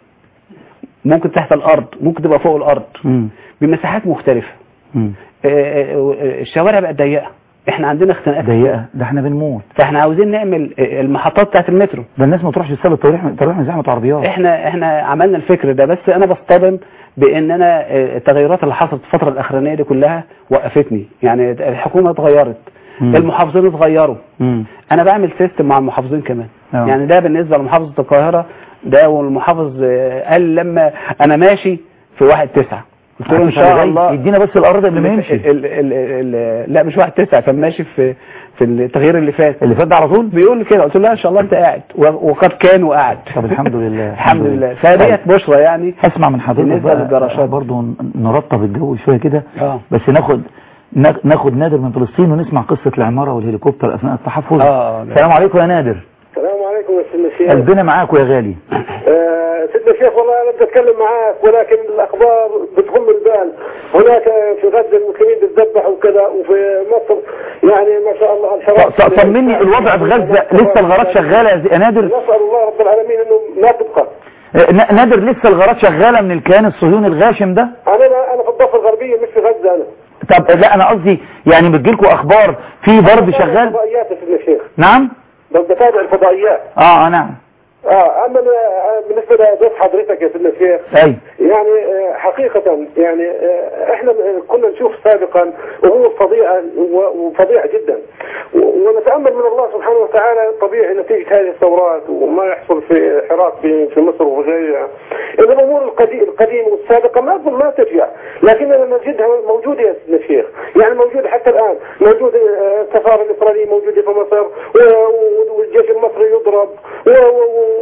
ممكن تحت الارض ممكن تبقى فوق الارض مم. بمساحات مختلفه مم. آه، آه، آه، الشوارع بقت ضيقه احنا عندنا اختناقات ضيقه ده احنا بنموت فاحنا عاوزين نعمل آه، المحطات بتاعت المترو ده الناس ما تروحش تسال الترويح تروح من زحمه عربيات احنا احنا عملنا الفكر ده بس انا بصطدم بان انا آه، التغيرات اللي حصلت الفتره الاخرانيه دي كلها وقفتني يعني الحكومه اتغيرت مم. المحافظين اتغيروا مم. انا بعمل سيستم مع المحافظين كمان آه. يعني ده بالنسبه لمحافظه القاهره ده والمحافظ آه، قال لما انا ماشي في واحد تسعة قلت له ان شاء الله يدينا بس الارض قبل ما يمشي ال ال ال ال لا مش واحد تسعة كان ماشي في في التغيير اللي فات اللي فات ده على طول بيقول لي كده قلت له لا ان شاء الله انت قاعد و- وقد كان وقعد طب الحمد لله الحمد لله فديت بشرى يعني اسمع من حضرتك بالنسبة بقى للجراشات. برضه نرطب الجو شويه كده اه بس ناخد نا- ناخد نادر من فلسطين ونسمع قصه العماره والهليكوبتر اثناء التحفظ اه السلام عليكم يا نادر السلام عليكم يا سيدنا الشيخ قلبنا معاك يا غالي آه، سيدنا الشيخ والله انا بدي اتكلم معاك ولكن الاخبار بتغم البال هناك في غزه المسلمين بيتذبحوا وكذا وفي مصر يعني ما شاء الله الحراسه ط- ط- طمني الوضع في غزه لسه الغارات شغاله يا زي- يا نادر نسال الله رب العالمين انه ما تبقى آه، ن- نادر لسه الغارات شغاله من الكيان الصهيوني الغاشم ده انا انا في الضفه الغربيه مش في غزه انا طب لا انا قصدي يعني بتجيلكوا اخبار في ضرب بتابع شغال الفضائيات يا سيدنا الشيخ نعم بس بتابع الفضائيات اه آه، نعم اه اما أنا- بالنسبه لضيف حضرتك يا سيدنا الشيخ اي يعني آه، حقيقة يعني آه، احنا كنا نشوف سابقا امور فظيعة و- وفظيعة جدا و- ونتأمل من الله سبحانه وتعالى طبيعي نتيجة هذه الثورات وما يحصل في حراك في في مصر وغيرها ان الامور القديم القديمة والسابقة ما ما ترجع لكننا نجدها موجودة يا سيدنا الشيخ يعني موجودة حتى الان موجودة آه، السفارة الاسرائيلية موجودة في مصر و- و- والجيش المصري يضرب و- و-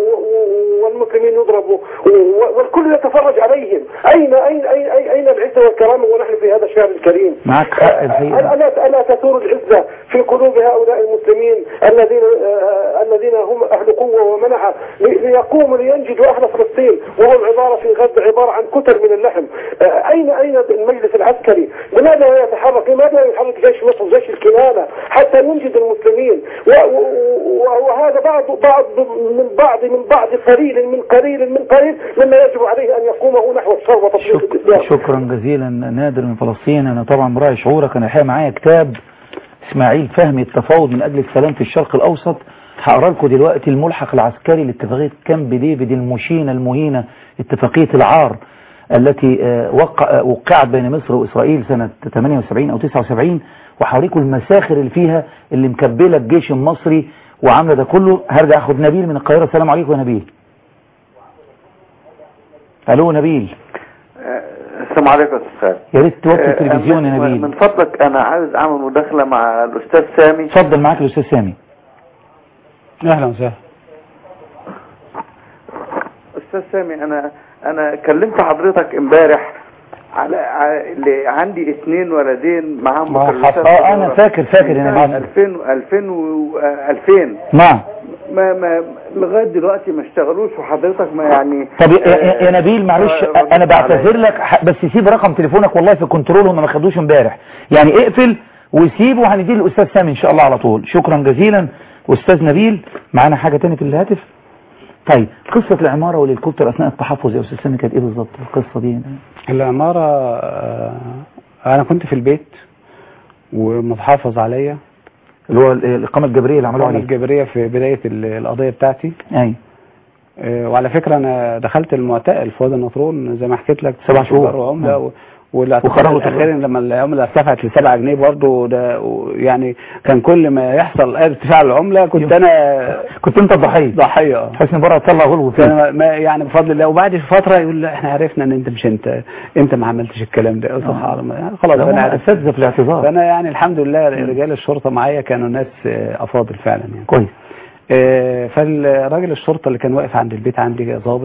و- والمسلمين يضربوا و- والكل يتفرج عليهم أين أين أين أين, أين العزة والكرامة ونحن في هذا الشهر الكريم معك حق الحقيقة. ألا ألا تثور العزة في قلوب هؤلاء المسلمين الذين آه، الذين هم أهل قوة ومنعة لي- ليقوموا لينجدوا أهل فلسطين وهم عبارة في غزة عبارة عن كتر من اللحم آه، أين أين المجلس العسكري لماذا لا يتحرك لماذا لا يحرك جيش مصر جيش الكنانة حتى ينجد المسلمين و- و- و- وهذا بعض بعض من بعض من بعض قليل من قليل من قليل مما يجب عليه أن يقوم هو نحو الشر وتطبيق شك... الإسلام شكرا جزيلا نادر من فلسطين انا طبعا براعي شعورك انا الحقيقه معايا كتاب اسماعيل فهمي التفاوض من اجل السلام في الشرق الاوسط هقرا لكم دلوقتي الملحق العسكري لاتفاقيه كامب ديفيد المشينه المهينه اتفاقيه العار التي آه، وقع آه، وقعت بين مصر واسرائيل سنه 78 او 79 وهوريكم المساخر اللي فيها اللي مكبله الجيش المصري وعامله ده كله هرجع اخد نبيل من القاهره السلام عليكم يا نبيل الو نبيل السلام عليكم يا استاذ خالد يا ريت توطي آه، التلفزيون يا من- نبيل من فضلك انا عاوز اعمل مداخله مع الاستاذ سامي اتفضل معاك الاستاذ سامي اهلا وسهلا استاذ سامي انا انا كلمت حضرتك امبارح على ع- اللي عندي اثنين ولدين معاهم ما مكلفات اه انا صغيرة. فاكر فاكر يا من سنة نبيل 2000 2000 و 2000 نعم ما ما لغايه دلوقتي ما اشتغلوش وحضرتك ما يعني طب يا, يا, يا نبيل معلش آه، ردت انا بعتذر عليا. لك ح- بس سيب رقم تليفونك والله في الكنترول هم ما خدوش امبارح يعني اقفل وسيبه وهنديه للاستاذ سامي ان شاء الله على طول شكرا جزيلا استاذ نبيل معانا حاجه تاني في الهاتف طيب قصه العماره والهليكوبتر اثناء التحفظ يا استاذ سامي كانت ايه بالظبط القصه دي العمارة آه، أنا كنت في البيت ومتحافظ عليا اللي هو ال- الاقامه الجبريه اللي عملوها العمارة عليه الجبرية في بداية ال- القضية بتاعتي اي آه، وعلى فكرة أنا دخلت المعتقل في وادي النطرون زي ما حكيت لك سبع شهور. وعملة و- والاعتقاد وخرجوا الاخير لما العمله ارتفعت ل 7 جنيه برضه ده و- يعني كان كل ما يحصل ارتفاع العمله كنت انا كنت انت الضحيه ضحيه اه حسني بره طلع غلو فيه فأنا ما يعني بفضل الله وبعد فتره يقول لا احنا عرفنا ان انت مش انت انت ما عملتش الكلام ده قلت سبحان الله يعني خلاص ده هم انا عرفت اساتذه في الاعتذار فانا يعني الحمد لله رجال الشرطه معايا كانوا ناس آه، افاضل فعلا يعني كويس آه، فالراجل الشرطه اللي كان واقف عند البيت عندي ضابط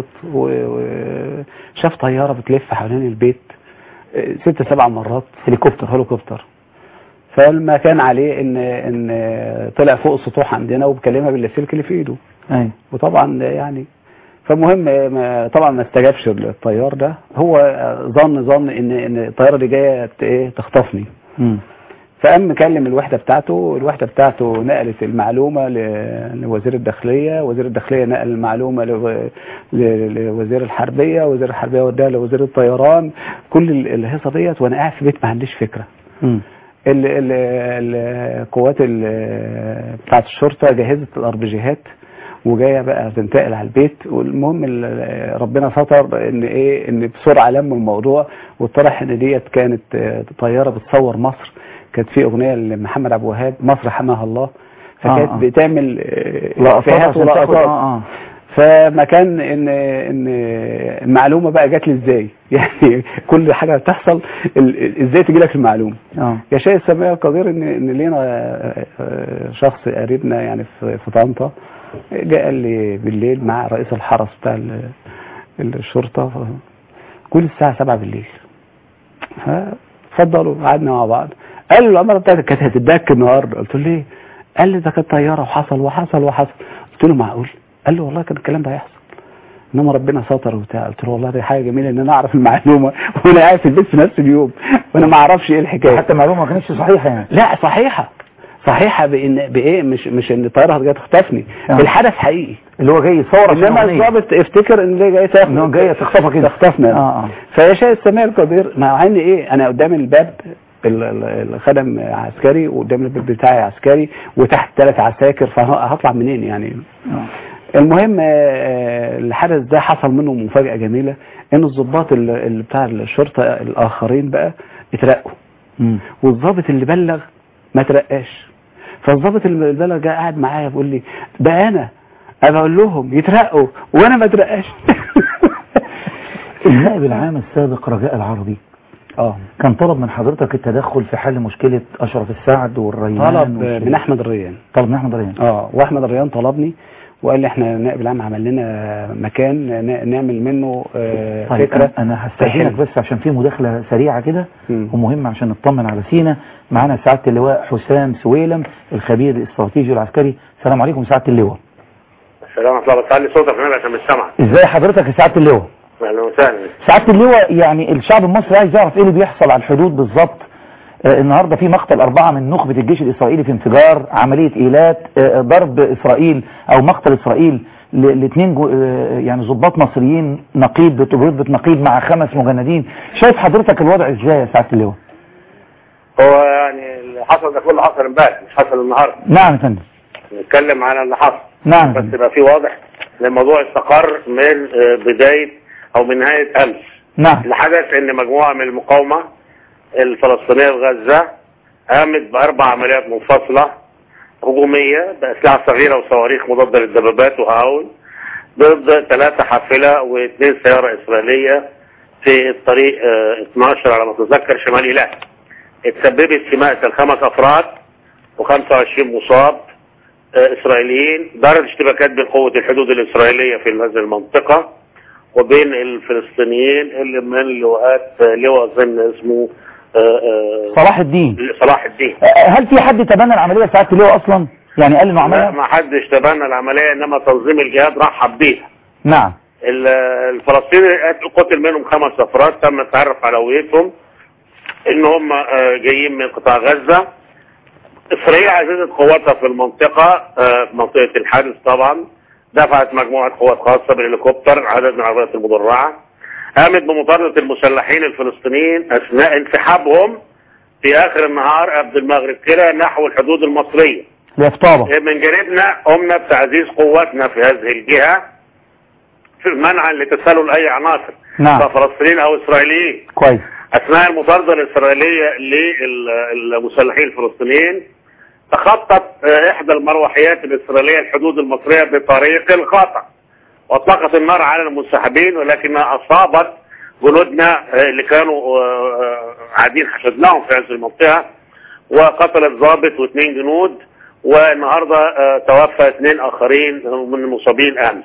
وشاف طياره بتلف حوالين البيت آه، ست سبع مرات هليكوبتر هليكوبتر فالما كان عليه ان ان طلع فوق السطوح عندنا وبكلمها باللاسلكي اللي في ايده ايوه وطبعا يعني فالمهم ما طبعا ما استجابش الطيار ده هو ظن ظن ان ان الطياره دي جايه ت- ايه تخطفني مم. فقام مكلم الوحده بتاعته الوحده بتاعته نقلت المعلومه ل- لوزير الداخليه وزير الداخليه نقل المعلومه لو- ل- لوزير الحربيه وزير الحربيه وداها لوزير الطيران كل ال- الهيصه ديت وانا قاعد في بيت ما عنديش فكره مم. ال- ال- القوات ال- بتاعت الشرطة جهزت الاربجيهات وجايه بقى تنتقل على البيت والمهم ال- ربنا ستر ان ايه ان بسرعه لموا الموضوع واتضح ان ديت كانت آه، طياره بتصور مصر كانت في اغنيه لمحمد عبد الوهاب مصر حماها الله فكانت آه، آه. بتعمل آه، لقطات إفيهات عشان تاخد ولقطات اه اه فما كان ان ان المعلومه بقى جات لي ازاي يعني كل حاجه بتحصل ال- ازاي تجي لك المعلومه اه يا شيخ السماء القدير ان ان لينا آه، آه، شخص قريبنا يعني في في طنطا جاء قال لي بالليل مع رئيس الحرس بتاع ال- الشرطه ف- كل الساعه 7 بالليل فاتفضلوا قعدنا مع بعض قال له العماره بتاعتك كانت هتتدك النهارده قلت له ليه؟ قال لي ده كانت طياره وحصل وحصل وحصل قلت له معقول؟ قال له والله كان الكلام ده هيحصل انما ربنا ستر وبتاع قلت له والله دي حاجه جميله ان انا اعرف المعلومه وانا قاعد في البيت في نفس اليوم وانا ما اعرفش ايه الحكايه حتى معلومه ما كانتش صحيحه يعني لا صحيحه صحيحه بان بايه مش مش ان الطياره جايه تخطفني آه. الحدث حقيقي اللي هو جاي يصور عشان انما أغنية. الضابط افتكر ان اللي جاي تاخد ان هو جاي تخطفك كده تخطفنا اه اه فيا شاي السماء القدير مع ان ايه انا قدام الباب ال- ال- الخدم عسكري وقدام الباب بتاعي عسكري وتحت ثلاث عساكر فهطلع منين يعني آه. المهم آه، آه، الحدث ده حصل منه مفاجأة جميلة ان الضباط ال- اللي بتاع الشرطة الاخرين بقى اترقوا مم. والضابط اللي بلغ ما ترقاش فالضابط اللي بلغ جه قاعد معايا بيقول لي ده انا انا اقول لهم يترقوا وانا ما اترقاش النائب العام السابق رجاء العربي اه كان طلب من حضرتك التدخل في حل مشكلة أشرف السعد والريان طلب والشريف. من احمد الريان طلب من أحمد ريان اه واحمد الريان طلبني وقال لي احنا النائب العام عمل لنا مكان ن- نعمل منه آه، طيب فكره أنا- أنا هستأذنك تحل. بس عشان في مداخلة سريعة كده مم. ومهمة عشان نطمن على سينا معانا سعادة اللواء حسام سويلم الخبير الاستراتيجي العسكري السلام عليكم سعادة اللواء السلام ورحمه الله بتعلي صوتك هنا عشان مش سامعك ازاي حضرتك يا سعادة اللواء اهلا وسهلا سعادة اللواء يعني الشعب المصري عايز يعرف ايه اللي بيحصل على الحدود بالظبط آه، النهاردة في مقتل أربعة من نخبة الجيش الإسرائيلي في انفجار عملية إيلات آه، ضرب إسرائيل أو مقتل إسرائيل لاثنين يعني ضباط مصريين نقيب بتجربة نقيب مع خمس مجندين شايف حضرتك الوضع ازاي يا سعادة اللواء هو يعني اللي حصل ده كله حصل امبارح مش حصل النهارده نعم يا فندم نتكلم على اللي حصل نعم يا بس فندم. يبقى في واضح ان الموضوع استقر من آه، بدايه او من نهايه امس نعم اللي حدث ان مجموعه من المقاومه الفلسطينيه في غزه قامت باربع عمليات منفصله هجوميه باسلحه صغيره وصواريخ مضاده للدبابات وهاون ضد ثلاثه حافله واثنين سياره اسرائيليه في الطريق آه، 12 على ما اتذكر شمال ايلات اتسببت في مقتل خمس افراد و25 مصاب آه، اسرائيليين دارت اشتباكات بين قوه الحدود الاسرائيليه في هذه المنطقه وبين الفلسطينيين اللي من لواءات آه، لواء اظن اسمه آه، آه، صلاح الدين صلاح الدين آه، هل في حد تبنى العملية يا سعادة اللواء أصلا يعني قال إنه لا عملها ما حدش تبنى العمليه انما تنظيم الجهاد رحب بيها نعم ال- الفلسطيني قتل منهم خمس افراد تم التعرف على هويتهم ان هم آه، جايين من قطاع غزه اسرائيل عززت قواتها في المنطقه آه، في منطقه الحادث طبعا دفعت مجموعه قوات خاصه بالهليكوبتر عدد من العربيات المدرعه قامت بمطارده المسلحين الفلسطينيين اثناء انسحابهم في اخر النهار قبل المغرب كده نحو الحدود المصريه لإفطابة من جانبنا قمنا بتعزيز قواتنا في هذه الجهة في منعا لتسلل أي عناصر نعم سواء فلسطينيين أو إسرائيليين كويس اثناء المطارده الاسرائيليه للمسلحين الفلسطينيين تخطت آه، احدى المروحيات الاسرائيليه الحدود المصريه بطريق الخطا واطلقت النار على المنسحبين ولكنها اصابت جنودنا آه، اللي كانوا آه، آه، قاعدين حشدناهم في هذه المنطقه وقتلت ضابط واثنين جنود والنهارده آه، توفى اثنين اخرين من المصابين امس.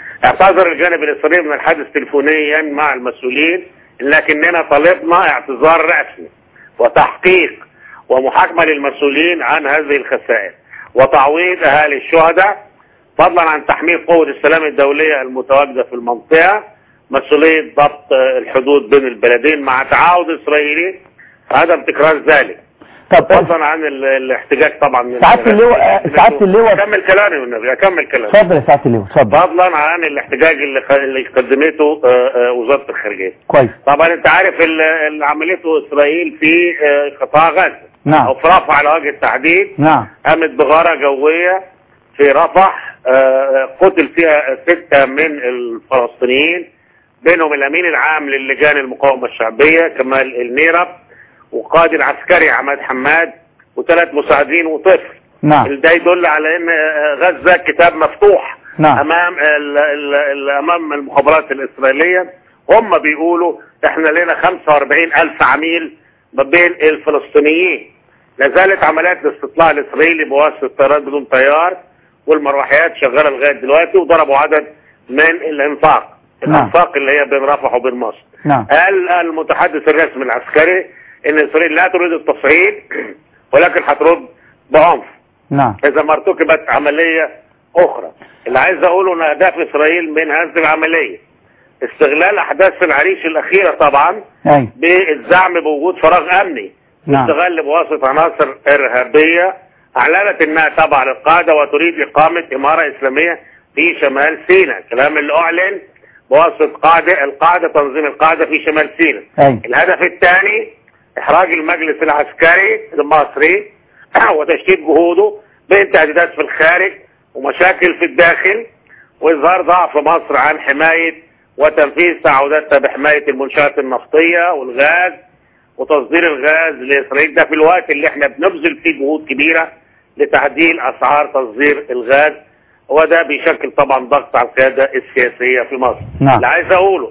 اعتذر الجانب الاسرائيلي من الحادث تليفونيا مع المسؤولين لكننا طلبنا اعتذار رسمي وتحقيق ومحاكمه للمسؤولين عن هذه الخسائر وتعويض اهالي الشهداء فضلا عن تحميل قوه السلام الدوليه المتواجده في المنطقه مسؤوليه ضبط آه، الحدود بين البلدين مع تعاون اسرائيلي عدم تكرار ذلك طب فضلا عن ال- الاحتجاج طبعا من سعادة اللواء سعادة اللواء اكمل كلامي والنبي اكمل كلامي اتفضل يا سعادة اللواء اتفضل فضلا عن الاحتجاج اللي خ- اللي قدمته آه، آه، وزاره الخارجيه كويس طبعا انت عارف ال- اللي عملته اسرائيل في آه، قطاع غزه نعم او في رفح على وجه التحديد نعم قامت بغاره جويه في رفح آه، قتل فيها سته من الفلسطينيين بينهم الامين العام للجان المقاومه الشعبيه كمال الميرب وقائد العسكري عماد حماد وثلاث مساعدين وطفل نعم ده يدل على ان آه، غزه كتاب مفتوح نعم امام ال ال ال امام المخابرات الاسرائيليه هم بيقولوا احنا لنا 45 الف عميل ما بين الفلسطينيين لا زالت عمليات الاستطلاع الاسرائيلي بواسطه طيران بدون طيار والمروحيات شغاله لغايه دلوقتي وضربوا عدد من الانفاق نعم. الانفاق اللي هي بين رفح وبين مصر نعم قال المتحدث الرسمي العسكري ان اسرائيل لا تريد التصعيد ولكن هترد بعنف نعم اذا ما ارتكبت عمليه اخرى اللي عايز اقوله ان اهداف اسرائيل من هذه العمليه استغلال احداث العريش الاخيره طبعا اي بالزعم بوجود فراغ امني نعم استغل بواسطه عناصر ارهابيه اعلنت انها تابعه للقاعده وتريد اقامه اماره اسلاميه في شمال سيناء الكلام اللي اعلن بواسطه قاعده القاعده تنظيم القاعده في شمال سيناء اي الهدف الثاني احراج المجلس العسكري المصري وتشتيت جهوده بين تهديدات في الخارج ومشاكل في الداخل واظهار ضعف مصر عن حمايه وتنفيذ تعهداتها بحمايه المنشات النفطيه والغاز وتصدير الغاز لاسرائيل ده في الوقت اللي احنا بنبذل فيه جهود كبيره لتعديل اسعار تصدير الغاز وده بيشكل طبعا ضغط على القياده السياسيه في مصر. نعم. اللي عايز اقوله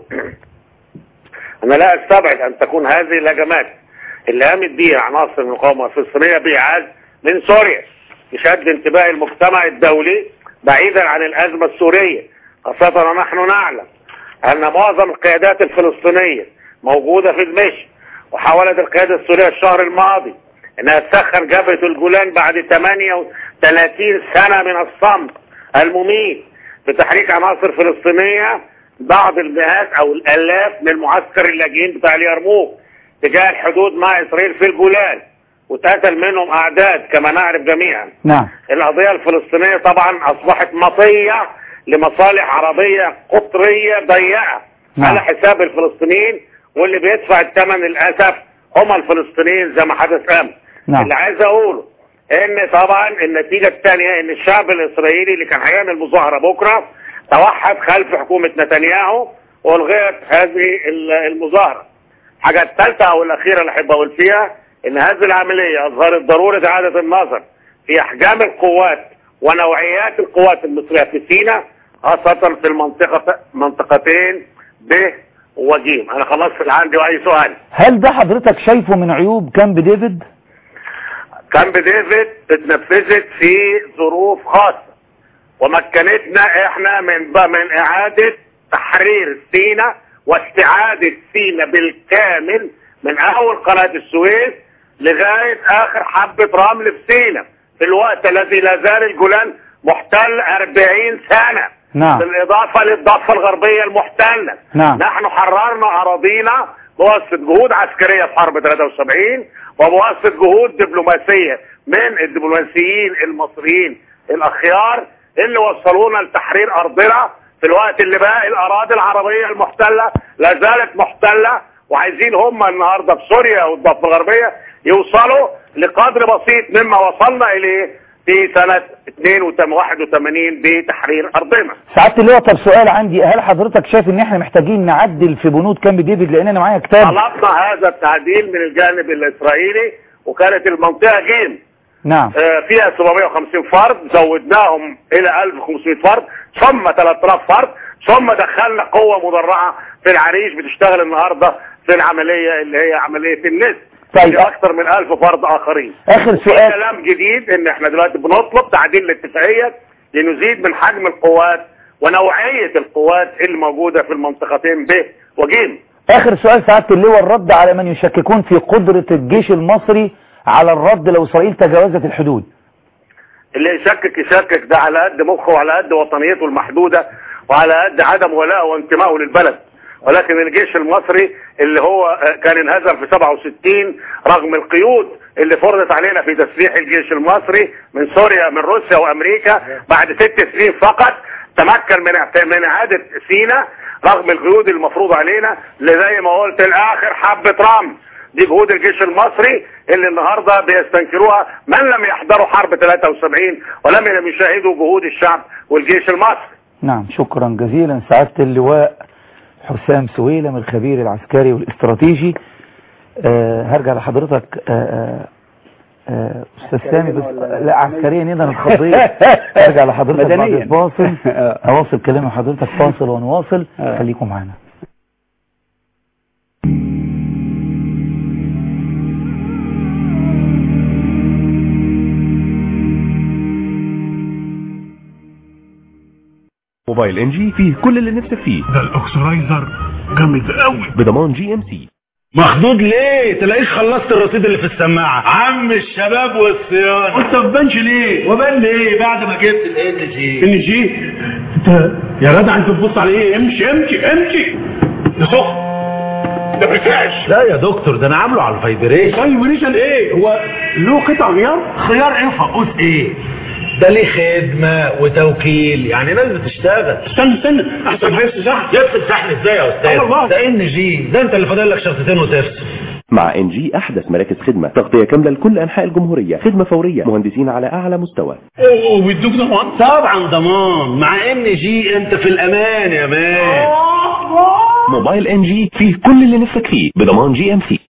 انا لا استبعد ان تكون هذه الهجمات اللي قامت بيها عناصر المقاومه الفلسطينيه باعاز من سوريا لشد انتباه المجتمع الدولي بعيدا عن الازمه السوريه خاصه ونحن نعلم ان معظم القيادات الفلسطينيه موجوده في دمشق وحاولت القياده السوريه الشهر الماضي انها تسخن جبهه الجولان بعد 38 سنه من الصمت المميت بتحريك عناصر فلسطينيه بعض المئات او الالاف من معسكر اللاجئين بتاع اليرموك تجاه الحدود مع اسرائيل في الجولان واتقتل منهم اعداد كما نعرف جميعا نعم القضيه الفلسطينيه طبعا اصبحت مطيه لمصالح عربيه قطريه ضيقه نعم. على حساب الفلسطينيين واللي بيدفع الثمن للاسف هم الفلسطينيين زي ما حدث امس نعم. اللي عايز اقوله ان طبعا النتيجه الثانيه ان الشعب الاسرائيلي اللي كان هيعمل مظاهره بكره توحد خلف حكومه نتنياهو والغيت هذه ال- المظاهره الحاجه الثالثه او الاخيره اللي احب اقول فيها ان هذه العمليه اظهرت ضروره اعاده النظر في احجام القوات ونوعيات القوات المصريه في سيناء خاصه في المنطقه منطقتين ب وجيم انا خلصت اللي عندي واي سؤال هل ده حضرتك شايفه من عيوب كامب ديفيد كامب ديفيد اتنفذت في ظروف خاصة ومكنتنا احنا من من اعادة تحرير سينا واستعادة سينا بالكامل من اول قناة السويس لغاية اخر حبة رمل في سينا في الوقت الذي لا زال الجولان محتل 40 سنة نعم بالاضافة للضفة الغربية المحتلة نعم. نحن حررنا اراضينا بواسطة جهود عسكرية في حرب 73 وبواسطة جهود دبلوماسية من الدبلوماسيين المصريين الاخيار اللي وصلونا لتحرير ارضنا في الوقت اللي باقي الاراضي العربية المحتلة لا زالت محتلة وعايزين هم النهاردة في سوريا والضفة الغربية يوصلوا لقدر بسيط مما وصلنا اليه في سنة 82 بتحرير أرضنا سعادة اللواء طب سؤال عندي هل حضرتك شايف ان احنا محتاجين نعدل في بنود كامب ديفيد لان انا معايا كتاب طلبنا هذا التعديل من الجانب الإسرائيلي وكانت المنطقة جيم نعم آه، فيها 750 فرد زودناهم إلى 1500 فرد ثم 3000 فرد ثم دخلنا قوة مدرعة في العريش بتشتغل النهاردة في العملية اللي هي عملية النسب طيب. في أكثر من 1000 فرد آخرين اخر في سؤال كلام جديد ان احنا دلوقتي بنطلب تعديل الاتفاقية لنزيد من حجم القوات ونوعية القوات اللي موجودة في المنطقتين ب وجيم اخر سؤال سعادة اللواء الرد على من يشككون في قدرة الجيش المصري على الرد لو اسرائيل تجاوزت الحدود اللي يشكك يشكك ده على قد مخه وعلى قد وطنيته المحدودة وعلى قد عدم ولائه وانتمائه للبلد ولكن الجيش المصري اللي هو آه، كان انهزم في 67 رغم القيود اللي فرضت علينا في تسليح الجيش المصري من سوريا من روسيا وامريكا بعد ست سنين فقط تمكن من اعت- من اعاده سيناء رغم القيود المفروضه علينا اللي زي ما قلت الاخر حبه رمل دي جهود الجيش المصري اللي النهارده بيستنكروها من لم يحضروا حرب 73 ولم يشاهدوا جهود الشعب والجيش المصري نعم شكرا جزيلا سعادة اللواء حسام سويلم الخبير العسكري والاستراتيجي آه هرجع لحضرتك آه آه آه، استاذ سامي بس لا عسكريا اذا الخطيه ارجع لحضرتك بعد مدنياً. الفاصل آه. اواصل كلام حضرتك فاصل ونواصل آه. خليكم معانا موبايل ان جي فيه كل اللي نفسك فيه ده الاكسرايزر جامد قوي بضمان جي ام سي مخدود ليه تلاقيك خلصت الرصيد اللي في السماعه عم الشباب والصيانه وانت ما بانش ليه وبان ليه بعد ما جبت الان جي ان جي انت يا جدع انت بتبص على ايه امشي امشي امشي يا سخن ده بيفرقش لا يا دكتور ده انا عامله على الفايبريشن فايبريشن ايه هو له قطع غيار خيار ايه وفقوس ايه ده ليه خدمة وتوكيل يعني ناس بتشتغل استنى استنى احسن هيفصل شحن يفصل شحن ازاي يا استاذ والله ده ان جي ده انت اللي فاضل لك شرطتين وتفصل مع ان جي احدث مراكز خدمة تغطية كاملة لكل انحاء الجمهورية خدمة فورية مهندسين على اعلى مستوى وبيدوك ضمان طبعا ضمان مع ان جي انت في الامان يا مان موبايل ان جي فيه كل اللي نفسك فيه بضمان جي ام سي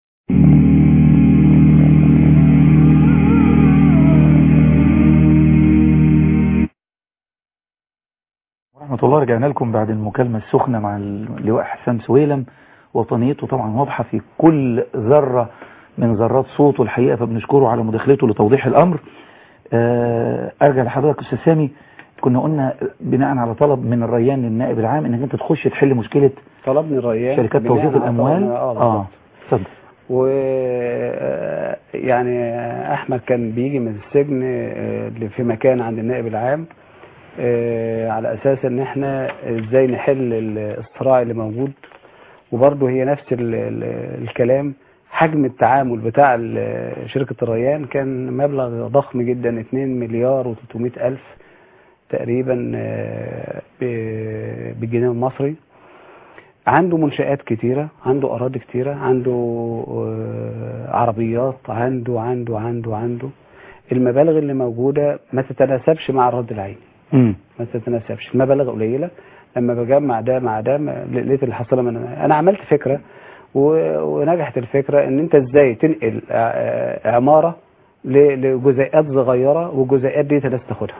ورحمة الله رجعنا لكم بعد المكالمة السخنة مع اللواء حسام سويلم وطنيته طبعا واضحة في كل ذرة من ذرات صوته الحقيقة فبنشكره على مداخلته لتوضيح الأمر آه، أرجع لحضرتك أستاذ سامي كنا قلنا بناء على طلب من الريان للنائب العام انك انت تخش تحل مشكلة طلبني الريان شركات بناء توظيف على الأموال طلب- اه اه بالظبط. اتفضل و آه، يعني احمد كان بيجي من السجن آه، اللي في مكان عند النائب العام آه، على اساس ان احنا ازاي نحل ال- الصراع اللي موجود وبرضه هي نفس ال ال الكلام حجم التعامل بتاع ال- شركة الريان كان مبلغ ضخم جدا 2 مليار و300 ألف تقريبا آه، ب- بالجنيه المصري عنده منشآت كتيرة عنده أراضي كتيرة عنده آه، عربيات عنده عنده عنده عنده المبالغ اللي موجودة ما تتناسبش مع الرد العيني مم. ما تتناسبش المبالغ قليلة لما بجمع ده مع ده ما- لقيت الحصيلة من أنا عملت فكرة و- ونجحت الفكرة إن أنت إزاي تنقل آه، آه، عمارة ل- لجزيئات صغيرة والجزيئات دي الناس تاخدها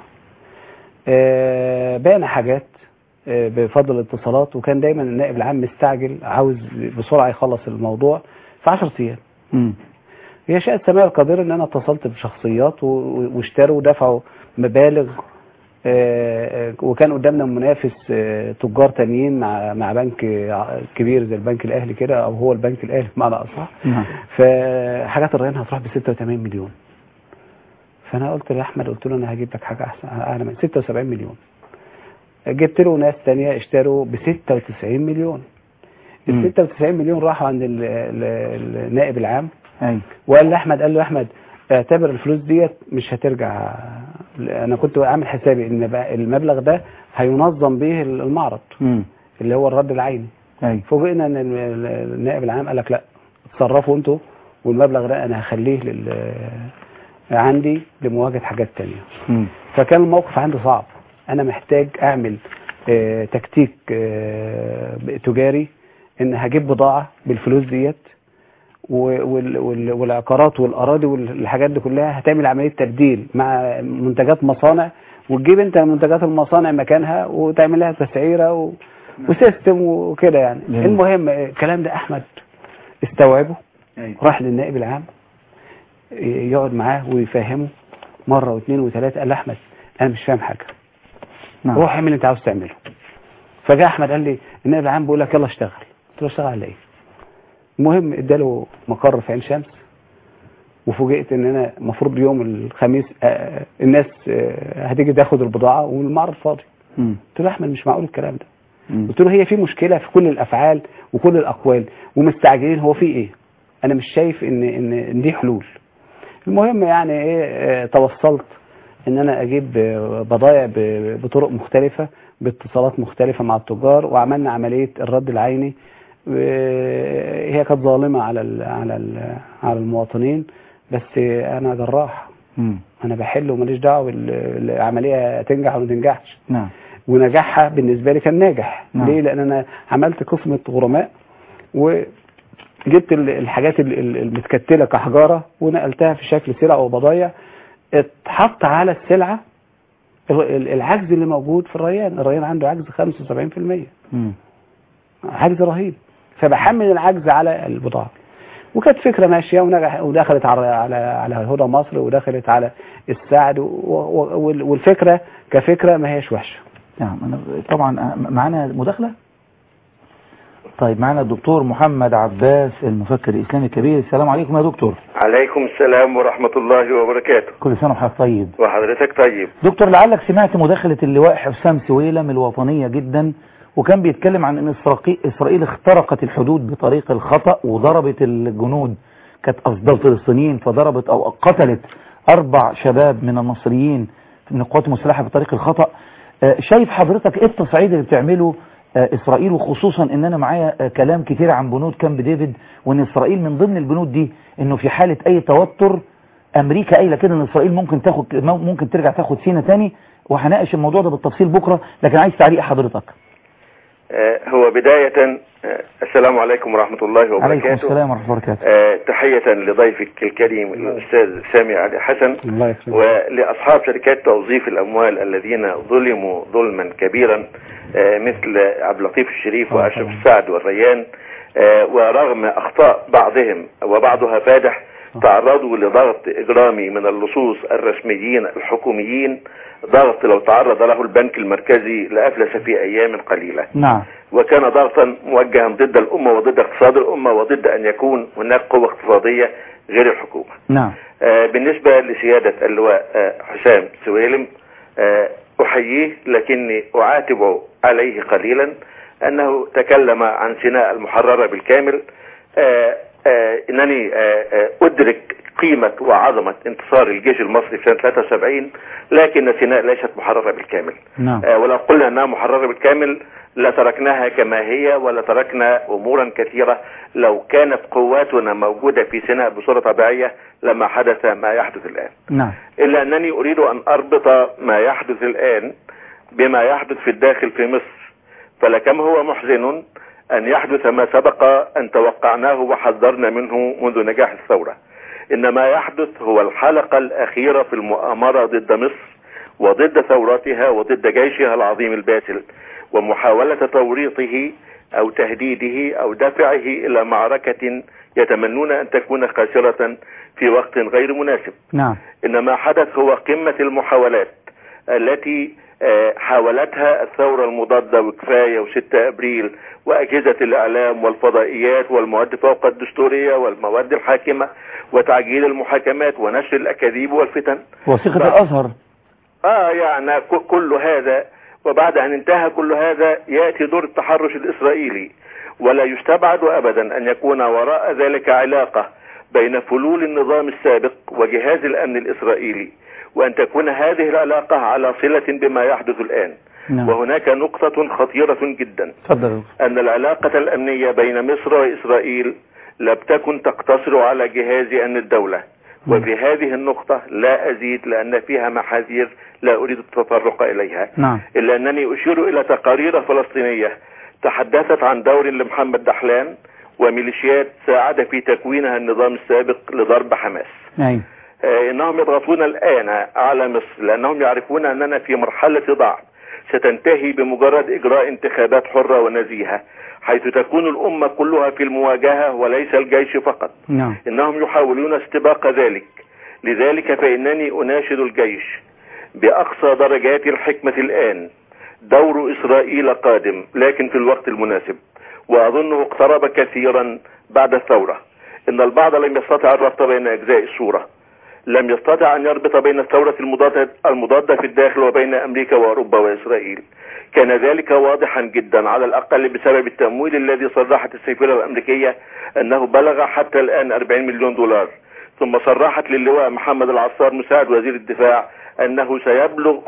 آه، بعنا حاجات آه، بفضل الاتصالات وكان دايما النائب العام مستعجل عاوز بسرعة يخلص الموضوع في 10 أيام مم. هي شاءت سماع القدير ان انا اتصلت بشخصيات و- و- واشتروا ودفعوا مبالغ آه، آه، وكان قدامنا منافس آه، تجار تانيين مع مع بنك ع- كبير زي البنك الاهلي كده او هو البنك الاهلي بمعنى اصح نعم فحاجات الرهان هتروح ب 86 مليون فانا قلت لاحمد قلت له انا هجيب لك حاجه احسن اعلى من 76 مليون جبت له ناس تانية اشتروا ب 96 مليون مم. ال 96 مليون راحوا عند ال- ال- النائب العام ايوه وقال لاحمد قال له يا احمد اعتبر الفلوس ديت مش هترجع انا كنت عامل حسابي ان بقى المبلغ ده هينظم به المعرض مم. اللي هو الرد العيني ايوه فوجئنا ان ال- النائب العام قال لك لا اتصرفوا انتوا والمبلغ ده انا هخليه لل عندي لمواجهه حاجات تانية مم. فكان الموقف عندي صعب انا محتاج اعمل آه، تكتيك آه، تجاري ان هجيب بضاعه بالفلوس ديت و- وال- وال- والعقارات والاراضي والحاجات دي كلها هتعمل عمليه تبديل مع منتجات مصانع وتجيب انت منتجات المصانع مكانها وتعمل لها تسعيره و... وسيستم وكده يعني جميل. المهم آه، الكلام ده احمد استوعبه أيوة. راح للنائب العام يقعد معاه ويفهمه مره واثنين وثلاثه قال له احمد انا مش فاهم حاجه نعم. روح اعمل اللي انت عاوز تعمله فجاء احمد قال لي النائب العام بيقول لك يلا اشتغل قلت له اشتغل على ايه المهم اداله مقر في عين شمس وفوجئت ان انا المفروض يوم الخميس آه، الناس آه، هتيجي تاخد البضاعه والمعرض فاضي مم. قلت له احمد مش معقول الكلام ده مم. قلت له هي في مشكله في كل الافعال وكل الاقوال ومستعجلين هو في ايه انا مش شايف ان ان إن دي حلول المهم يعني ايه آه، توصلت ان انا اجيب آه، بضايع ب- بطرق مختلفه باتصالات مختلفه مع التجار وعملنا عمليه الرد العيني آه، هي كانت ظالمه على ال على ال على المواطنين بس آه، انا جراح مم. انا بحل وماليش دعوه بال- العمليه تنجح ولا ما تنجحش نعم ونجاحها بالنسبه لي كان ناجح نعم. ليه لان انا عملت قسمه غرماء وجبت ال- الحاجات ال- ال- المتكتله كحجاره ونقلتها في شكل سلع وبضايع اتحط على السلعه ال- ال- العجز اللي موجود في الريان الريان عنده عجز 75% مم. عجز رهيب فبحمل العجز على البضاعه وكانت فكره ماشيه ونجح ودخلت على على على هدى مصر ودخلت على السعد و- و- وال- والفكره كفكره ما هيش وحشه نعم أنا طبعا آه، معانا مداخلة طيب معانا الدكتور محمد عباس المفكر الإسلامي الكبير السلام عليكم يا دكتور عليكم السلام ورحمة الله وبركاته كل سنة وحضرتك طيب وحضرتك طيب دكتور لعلك سمعت مداخلة اللواء حسام سويلم الوطنية جدا وكان بيتكلم عن ان إسرائيل- اسرائيل اخترقت الحدود بطريق الخطأ وضربت الجنود كانت افضل فلسطينيين فضربت او قتلت اربع شباب من المصريين من القوات المسلحة بطريق الخطأ آه، شايف حضرتك ايه التصعيد اللي بتعمله آه، اسرائيل وخصوصا ان انا معايا آه، كلام كتير عن بنود كامب ديفيد وان اسرائيل من ضمن البنود دي انه في حالة اي توتر امريكا قايله كده ان اسرائيل ممكن تاخد ممكن ترجع تاخد سينا تاني وهناقش الموضوع ده بالتفصيل بكره لكن عايز تعليق حضرتك آه، هو بداية آه، السلام عليكم ورحمة الله عليكم وبركاته السلام ورحمه الله وبركاته آه، تحية لضيفك الكريم الأستاذ سامي علي حسن الله يخليك ولأصحاب شركات توظيف الأموال الذين ظلموا ظلما كبيرا آه، مثل عبد اللطيف الشريف آه، وأشرف طبعا. السعد والريان آه، ورغم أخطاء بعضهم وبعضها فادح تعرضوا لضغط إجرامي من اللصوص الرسميين الحكوميين ضغط لو تعرض له البنك المركزي لأفلس في أيام قليلة نعم وكان ضغطا موجها ضد الأمة وضد اقتصاد الأمة وضد أن يكون هناك قوة اقتصادية غير الحكومة نعم آه، بالنسبة لسيادة اللواء آه، حسام سويلم آه، أحييه لكني أعاتب عليه قليلا أنه تكلم عن سيناء المحررة بالكامل آه، آه، إنني آه، آه، أدرك قيمة وعظمة انتصار الجيش المصري في سنة 73 لكن سيناء ليست محررة بالكامل نعم آه، ولو قلنا انها محررة بالكامل لتركناها كما هي ولتركنا امورا كثيرة لو كانت قواتنا موجودة في سيناء بصورة طبيعية لما حدث ما يحدث الان نعم الا انني اريد ان اربط ما يحدث الان بما يحدث في الداخل في مصر فلكم هو محزن ان يحدث ما سبق ان توقعناه وحذرنا منه منذ نجاح الثورة ان ما يحدث هو الحلقة الاخيرة في المؤامرة ضد مصر وضد ثوراتها وضد جيشها العظيم الباسل ومحاولة توريطه او تهديده او دفعه الى معركة يتمنون ان تكون خاسرة في وقت غير مناسب نعم انما حدث هو قمة المحاولات التي آه، حاولتها الثورة المضادة وكفاية و6 ابريل واجهزة الاعلام والفضائيات والمواد فوق الدستورية والمواد الحاكمة وتعجيل المحاكمات ونشر الاكاذيب والفتن وثيقة بعد- الازهر اه يعني ك- كل هذا وبعد ان انتهى كل هذا ياتي دور التحرش الاسرائيلي ولا يستبعد ابدا ان يكون وراء ذلك علاقه بين فلول النظام السابق وجهاز الامن الاسرائيلي وان تكون هذه العلاقه على صله بما يحدث الان نعم وهناك نقطه خطيره جدا اتفضل أن العلاقة الأمنية بين مصر وإسرائيل لم تكن تقتصر على جهاز أمن الدولة وفي هذه النقطة لا أزيد لأن فيها محاذير لا أريد التطرق إليها نعم إلا أنني أشير إلى تقارير فلسطينية تحدثت عن دور لمحمد دحلان وميليشيات ساعد في تكوينها النظام السابق لضرب حماس أيوة آه، إنهم يضغطون الآن على مصر لأنهم يعرفون أننا في مرحلة ضعف ستنتهي بمجرد إجراء انتخابات حرة ونزيهة حيث تكون الأمة كلها في المواجهة وليس الجيش فقط نعم إنهم يحاولون استباق ذلك لذلك فإنني أناشد الجيش بأقصى درجات الحكمة الآن دور إسرائيل قادم لكن في الوقت المناسب وأظنه اقترب كثيرا بعد الثورة إن البعض لم يستطع الربط بين أجزاء الصورة لم يستطع أن يربط بين الثورة المضادة, المضادة في الداخل وبين أمريكا وأوروبا وإسرائيل كان ذلك واضحا جدا على الأقل بسبب التمويل الذي صرحت السفيرة الأمريكية أنه بلغ حتى الآن 40 مليون دولار ثم صرحت للواء محمد العصار مساعد وزير الدفاع أنه سيبلغ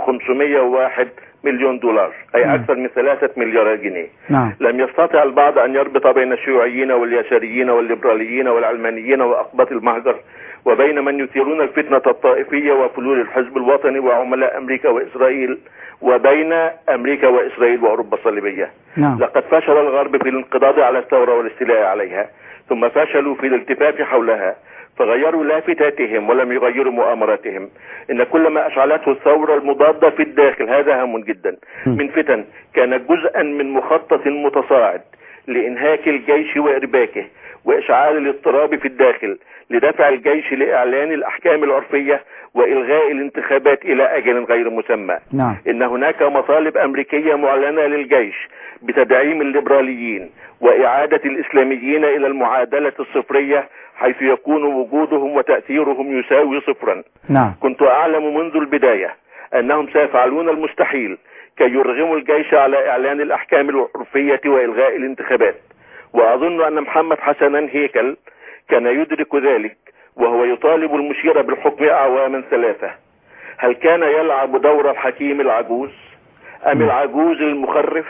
501 مليون دولار أي نعم. أكثر من ثلاثة مليارات جنيه نعم لم يستطع البعض أن يربط بين الشيوعيين واليساريين والليبراليين والعلمانيين وأقباط المهجر وبين من يثيرون الفتنة الطائفية وفلول الحزب الوطني وعملاء أمريكا وإسرائيل وبين أمريكا وإسرائيل وأوروبا الصليبية نعم لقد فشل الغرب في الانقضاض على الثورة والاستيلاء عليها ثم فشلوا في الالتفاف حولها فغيروا لافتاتهم ولم يغيروا مؤامراتهم ان كل ما اشعلته الثورة المضادة في الداخل هذا هام جدا من فتن كانت جزءا من مخطط متصاعد لانهاك الجيش وارباكه واشعال الاضطراب في الداخل لدفع الجيش لاعلان الاحكام العرفية والغاء الانتخابات الى اجل غير مسمى نعم ان هناك مطالب امريكية معلنة للجيش بتدعيم الليبراليين واعادة الاسلاميين الى المعادلة الصفرية حيث يكون وجودهم وتأثيرهم يساوي صفرا نعم كنت اعلم منذ البداية انهم سيفعلون المستحيل كي يرغموا الجيش على اعلان الاحكام العرفية والغاء الانتخابات واظن ان محمد حسنا هيكل كان يدرك ذلك وهو يطالب المشير بالحكم اعواما ثلاثة هل كان يلعب دور الحكيم العجوز ام العجوز المخرف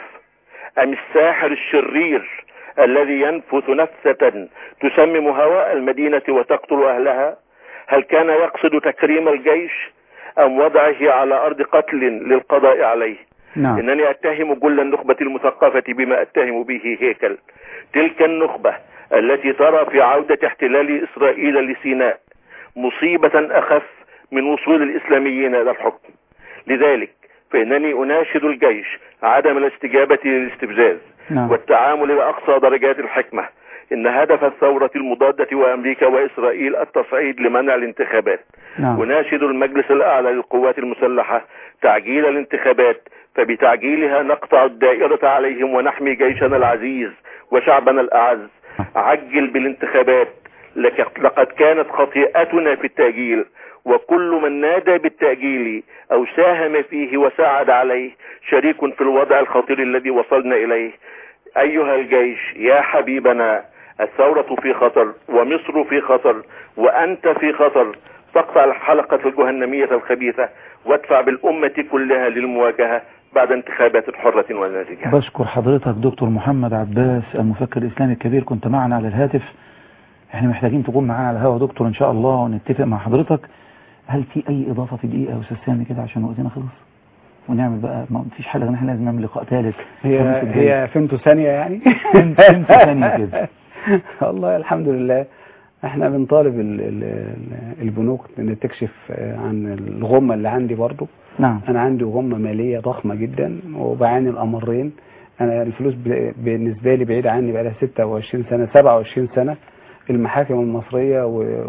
ام الساحر الشرير الذي ينفث نفسة تسمم هواء المدينة وتقتل اهلها هل كان يقصد تكريم الجيش ام وضعه على ارض قتل للقضاء عليه نعم انني اتهم كل النخبة المثقفة بما اتهم به هيكل تلك النخبة التي ترى في عودة احتلال اسرائيل لسيناء مصيبة اخف من وصول الاسلاميين الى الحكم لذلك فانني اناشد الجيش عدم الاستجابة للاستفزاز نعم والتعامل بأقصى درجات الحكمة إن هدف الثورة المضادة وأمريكا وإسرائيل التصعيد لمنع الانتخابات نعم أناشد المجلس الأعلى للقوات المسلحة تعجيل الانتخابات فبتعجيلها نقطع الدائرة عليهم ونحمي جيشنا العزيز وشعبنا الأعز عجل بالانتخابات لك- لقد كانت خطيئتنا في التأجيل وكل من نادى بالتأجيل أو ساهم فيه وساعد عليه شريك في الوضع الخطير الذي وصلنا إليه أيها الجيش يا حبيبنا الثورة في خطر ومصر في خطر وأنت في خطر فاقطع الحلقة الجهنمية الخبيثة وادفع بالأمة كلها للمواجهة بعد انتخابات حرة ونزيهة بشكر حضرتك دكتور محمد عباس المفكر الإسلامي الكبير كنت معنا على الهاتف احنا محتاجين تكون معانا على الهوا دكتور ان شاء الله ونتفق مع حضرتك هل في اي اضافة في دقيقة يا استاذ سامي كده عشان وقتنا خلص ونعمل بقى ما فيش حل غير ان احنا لازم نعمل لقاء ثالث هي خميس الجاي. هي فهمتوا ثانية يعني فهمت- فهمت ثانية كده. والله الحمد لله احنا بنطالب ال- ال- ال- البنوك ان تكشف آه، عن الغمة اللي عندي برضو نعم انا عندي غمة مالية ضخمة جدا وبعاني الامرين انا الفلوس ب- بالنسبة لي بعيدة عني بقى لها 26 سنة 27 سنة المحاكم المصرية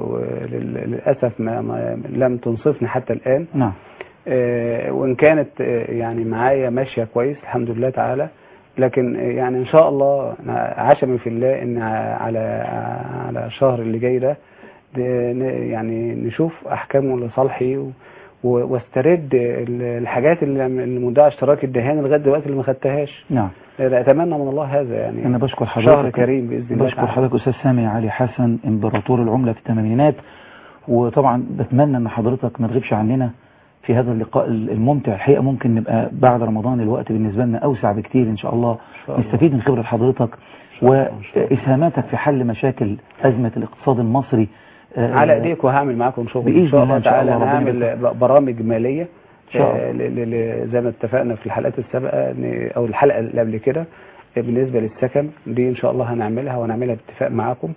وللأسف ما ما لم تنصفني حتى الآن نعم آه، وإن كانت آه، يعني معايا ماشية كويس الحمد لله تعالى لكن آه، يعني إن شاء الله أنا عشمي في الله إن ع- على على الشهر اللي جاي ده ده ن- يعني نشوف أحكامه لصالحي و- و- واسترد ال- الحاجات اللي المدعي اشتراك الدهان لغاية دلوقتي اللي ما خدتهاش نعم أتمنى من الله هذا يعني انا بشكر حضرتك شهر كريم بإذن الله بشكر تعالى. حضرتك استاذ سامي علي حسن امبراطور العملة في الثمانينات وطبعا بتمنى ان حضرتك ما تغيبش عننا في هذا اللقاء الممتع الحقيقة ممكن نبقى بعد رمضان الوقت بالنسبة لنا اوسع بكتير ان شاء الله شاء الله. نستفيد من خبرة حضرتك واسهاماتك في حل مشاكل ازمة الاقتصاد المصري آه، على ايديك وهعمل معاكم شغل بإذن ان شاء الله الله إن شاء تعالى الله، انا ربنا هعمل ب- برامج ماليه شاء آه، ل- ل- ل- زي ما اتفقنا في الحلقات السابقه إن- او الحلقه اللي قبل كده آه، بالنسبه للسكن دي ان شاء الله هنعملها ونعملها باتفاق معاكم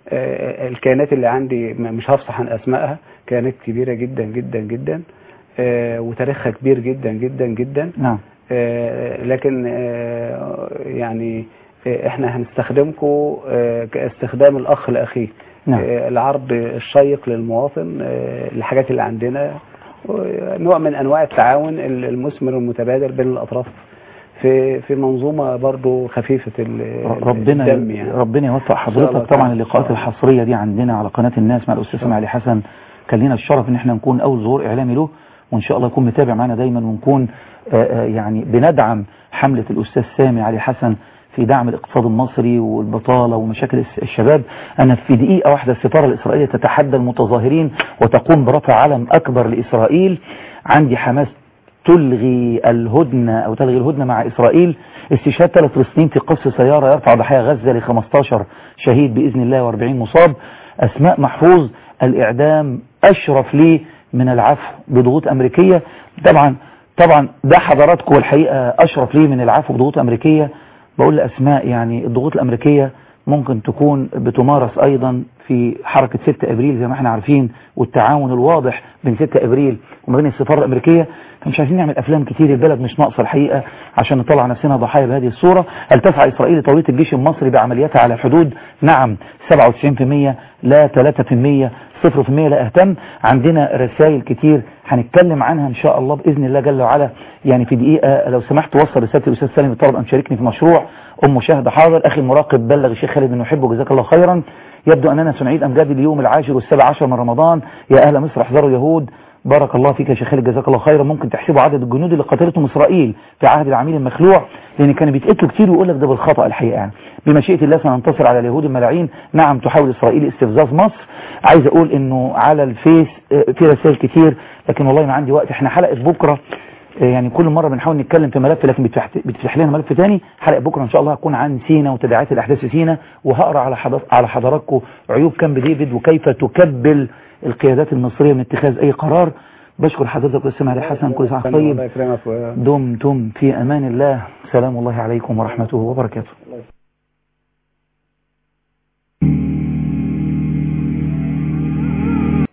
آه، الكيانات اللي عندي م- مش هفصح عن اسمائها كيانات كبيره جدا جدا جدا آه، وتاريخها كبير جدا جدا جدا نعم آه، لكن آه، يعني آه، احنا هنستخدمكم آه، كاستخدام الاخ لاخيه نعم. آه، العرض الشيق للمواطن آه، الحاجات اللي عندنا آه، نوع من انواع التعاون المثمر المتبادل بين الاطراف في في منظومه برضو خفيفه ال- ربنا الدم يعني ربنا يوفق إن شاء الله حضرتك طبعا تعالى. اللقاءات الحصريه دي عندنا على قناه الناس مع الاستاذ سامي علي حسن كان لنا الشرف ان احنا نكون اول ظهور اعلامي له وان شاء الله يكون متابع معنا دايما ونكون آه، آه، يعني بندعم حمله الاستاذ سامي علي حسن في دعم الاقتصاد المصري والبطاله ومشاكل الس- الشباب انا في دقيقه واحده السفاره الاسرائيليه تتحدى المتظاهرين وتقوم برفع علم اكبر لاسرائيل عندي حماس تلغي الهدنة أو تلغي الهدنة مع إسرائيل استشهاد ثلاث فلسطينيين في قصف سيارة يرفع ضحايا غزة ل 15 شهيد بإذن الله و40 مصاب أسماء محفوظ الإعدام أشرف لي من العفو بضغوط أمريكية طبعا طبعا ده حضراتكم الحقيقة أشرف لي من العفو بضغوط أمريكية بقول لأسماء يعني الضغوط الأمريكية ممكن تكون بتمارس أيضا في حركة 6 أبريل زي ما احنا عارفين والتعاون الواضح بين 6 أبريل وما بين السفارة الأمريكية فمش عايزين نعمل أفلام كتير البلد مش ناقصة الحقيقة عشان نطلع نفسنا ضحايا بهذه الصورة هل تسعى إسرائيل لتوريط الجيش المصري بعملياتها على الحدود نعم 97% لا 3% 0% لا اهتم عندنا رسائل كتير هنتكلم عنها ان شاء الله باذن الله جل وعلا يعني في دقيقه لو سمحت وصل رساله الاستاذ سالم الطلب ان تشاركني في مشروع ام مشاهده حاضر اخي المراقب بلغ الشيخ خالد انه يحبه جزاك الله خيرا يبدو اننا سنعيد امجاد اليوم العاشر والسابع عشر من رمضان يا اهل مصر احذروا يهود بارك الله فيك يا شيخ خالد جزاك الله خيرا ممكن تحسبوا عدد الجنود اللي قتلتهم اسرائيل في عهد العميل المخلوع لان كانوا بيتقتلوا كتير ويقول لك ده بالخطا الحقيقه يعني بمشيئه الله سننتصر على اليهود الملاعين نعم تحاول اسرائيل استفزاز مصر عايز اقول انه على الفيس آه، في رسائل كتير لكن والله ما عندي وقت احنا حلقه بكره آه، يعني كل مره بنحاول نتكلم في ملف لكن بتفتح بتفتح لنا ملف تاني حلقه بكره ان شاء الله هتكون عن سينا وتداعيات الاحداث في سينا وهقرا على حضر على حضراتكم عيوب كامب ديفيد وكيف تكبل القيادات المصريه من اتخاذ اي قرار بشكر حضرتك استاذ علي حسن كل سنه وأنت الله طيب يكرمك و- دمتم في امان الله سلام الله عليكم ورحمته وبركاته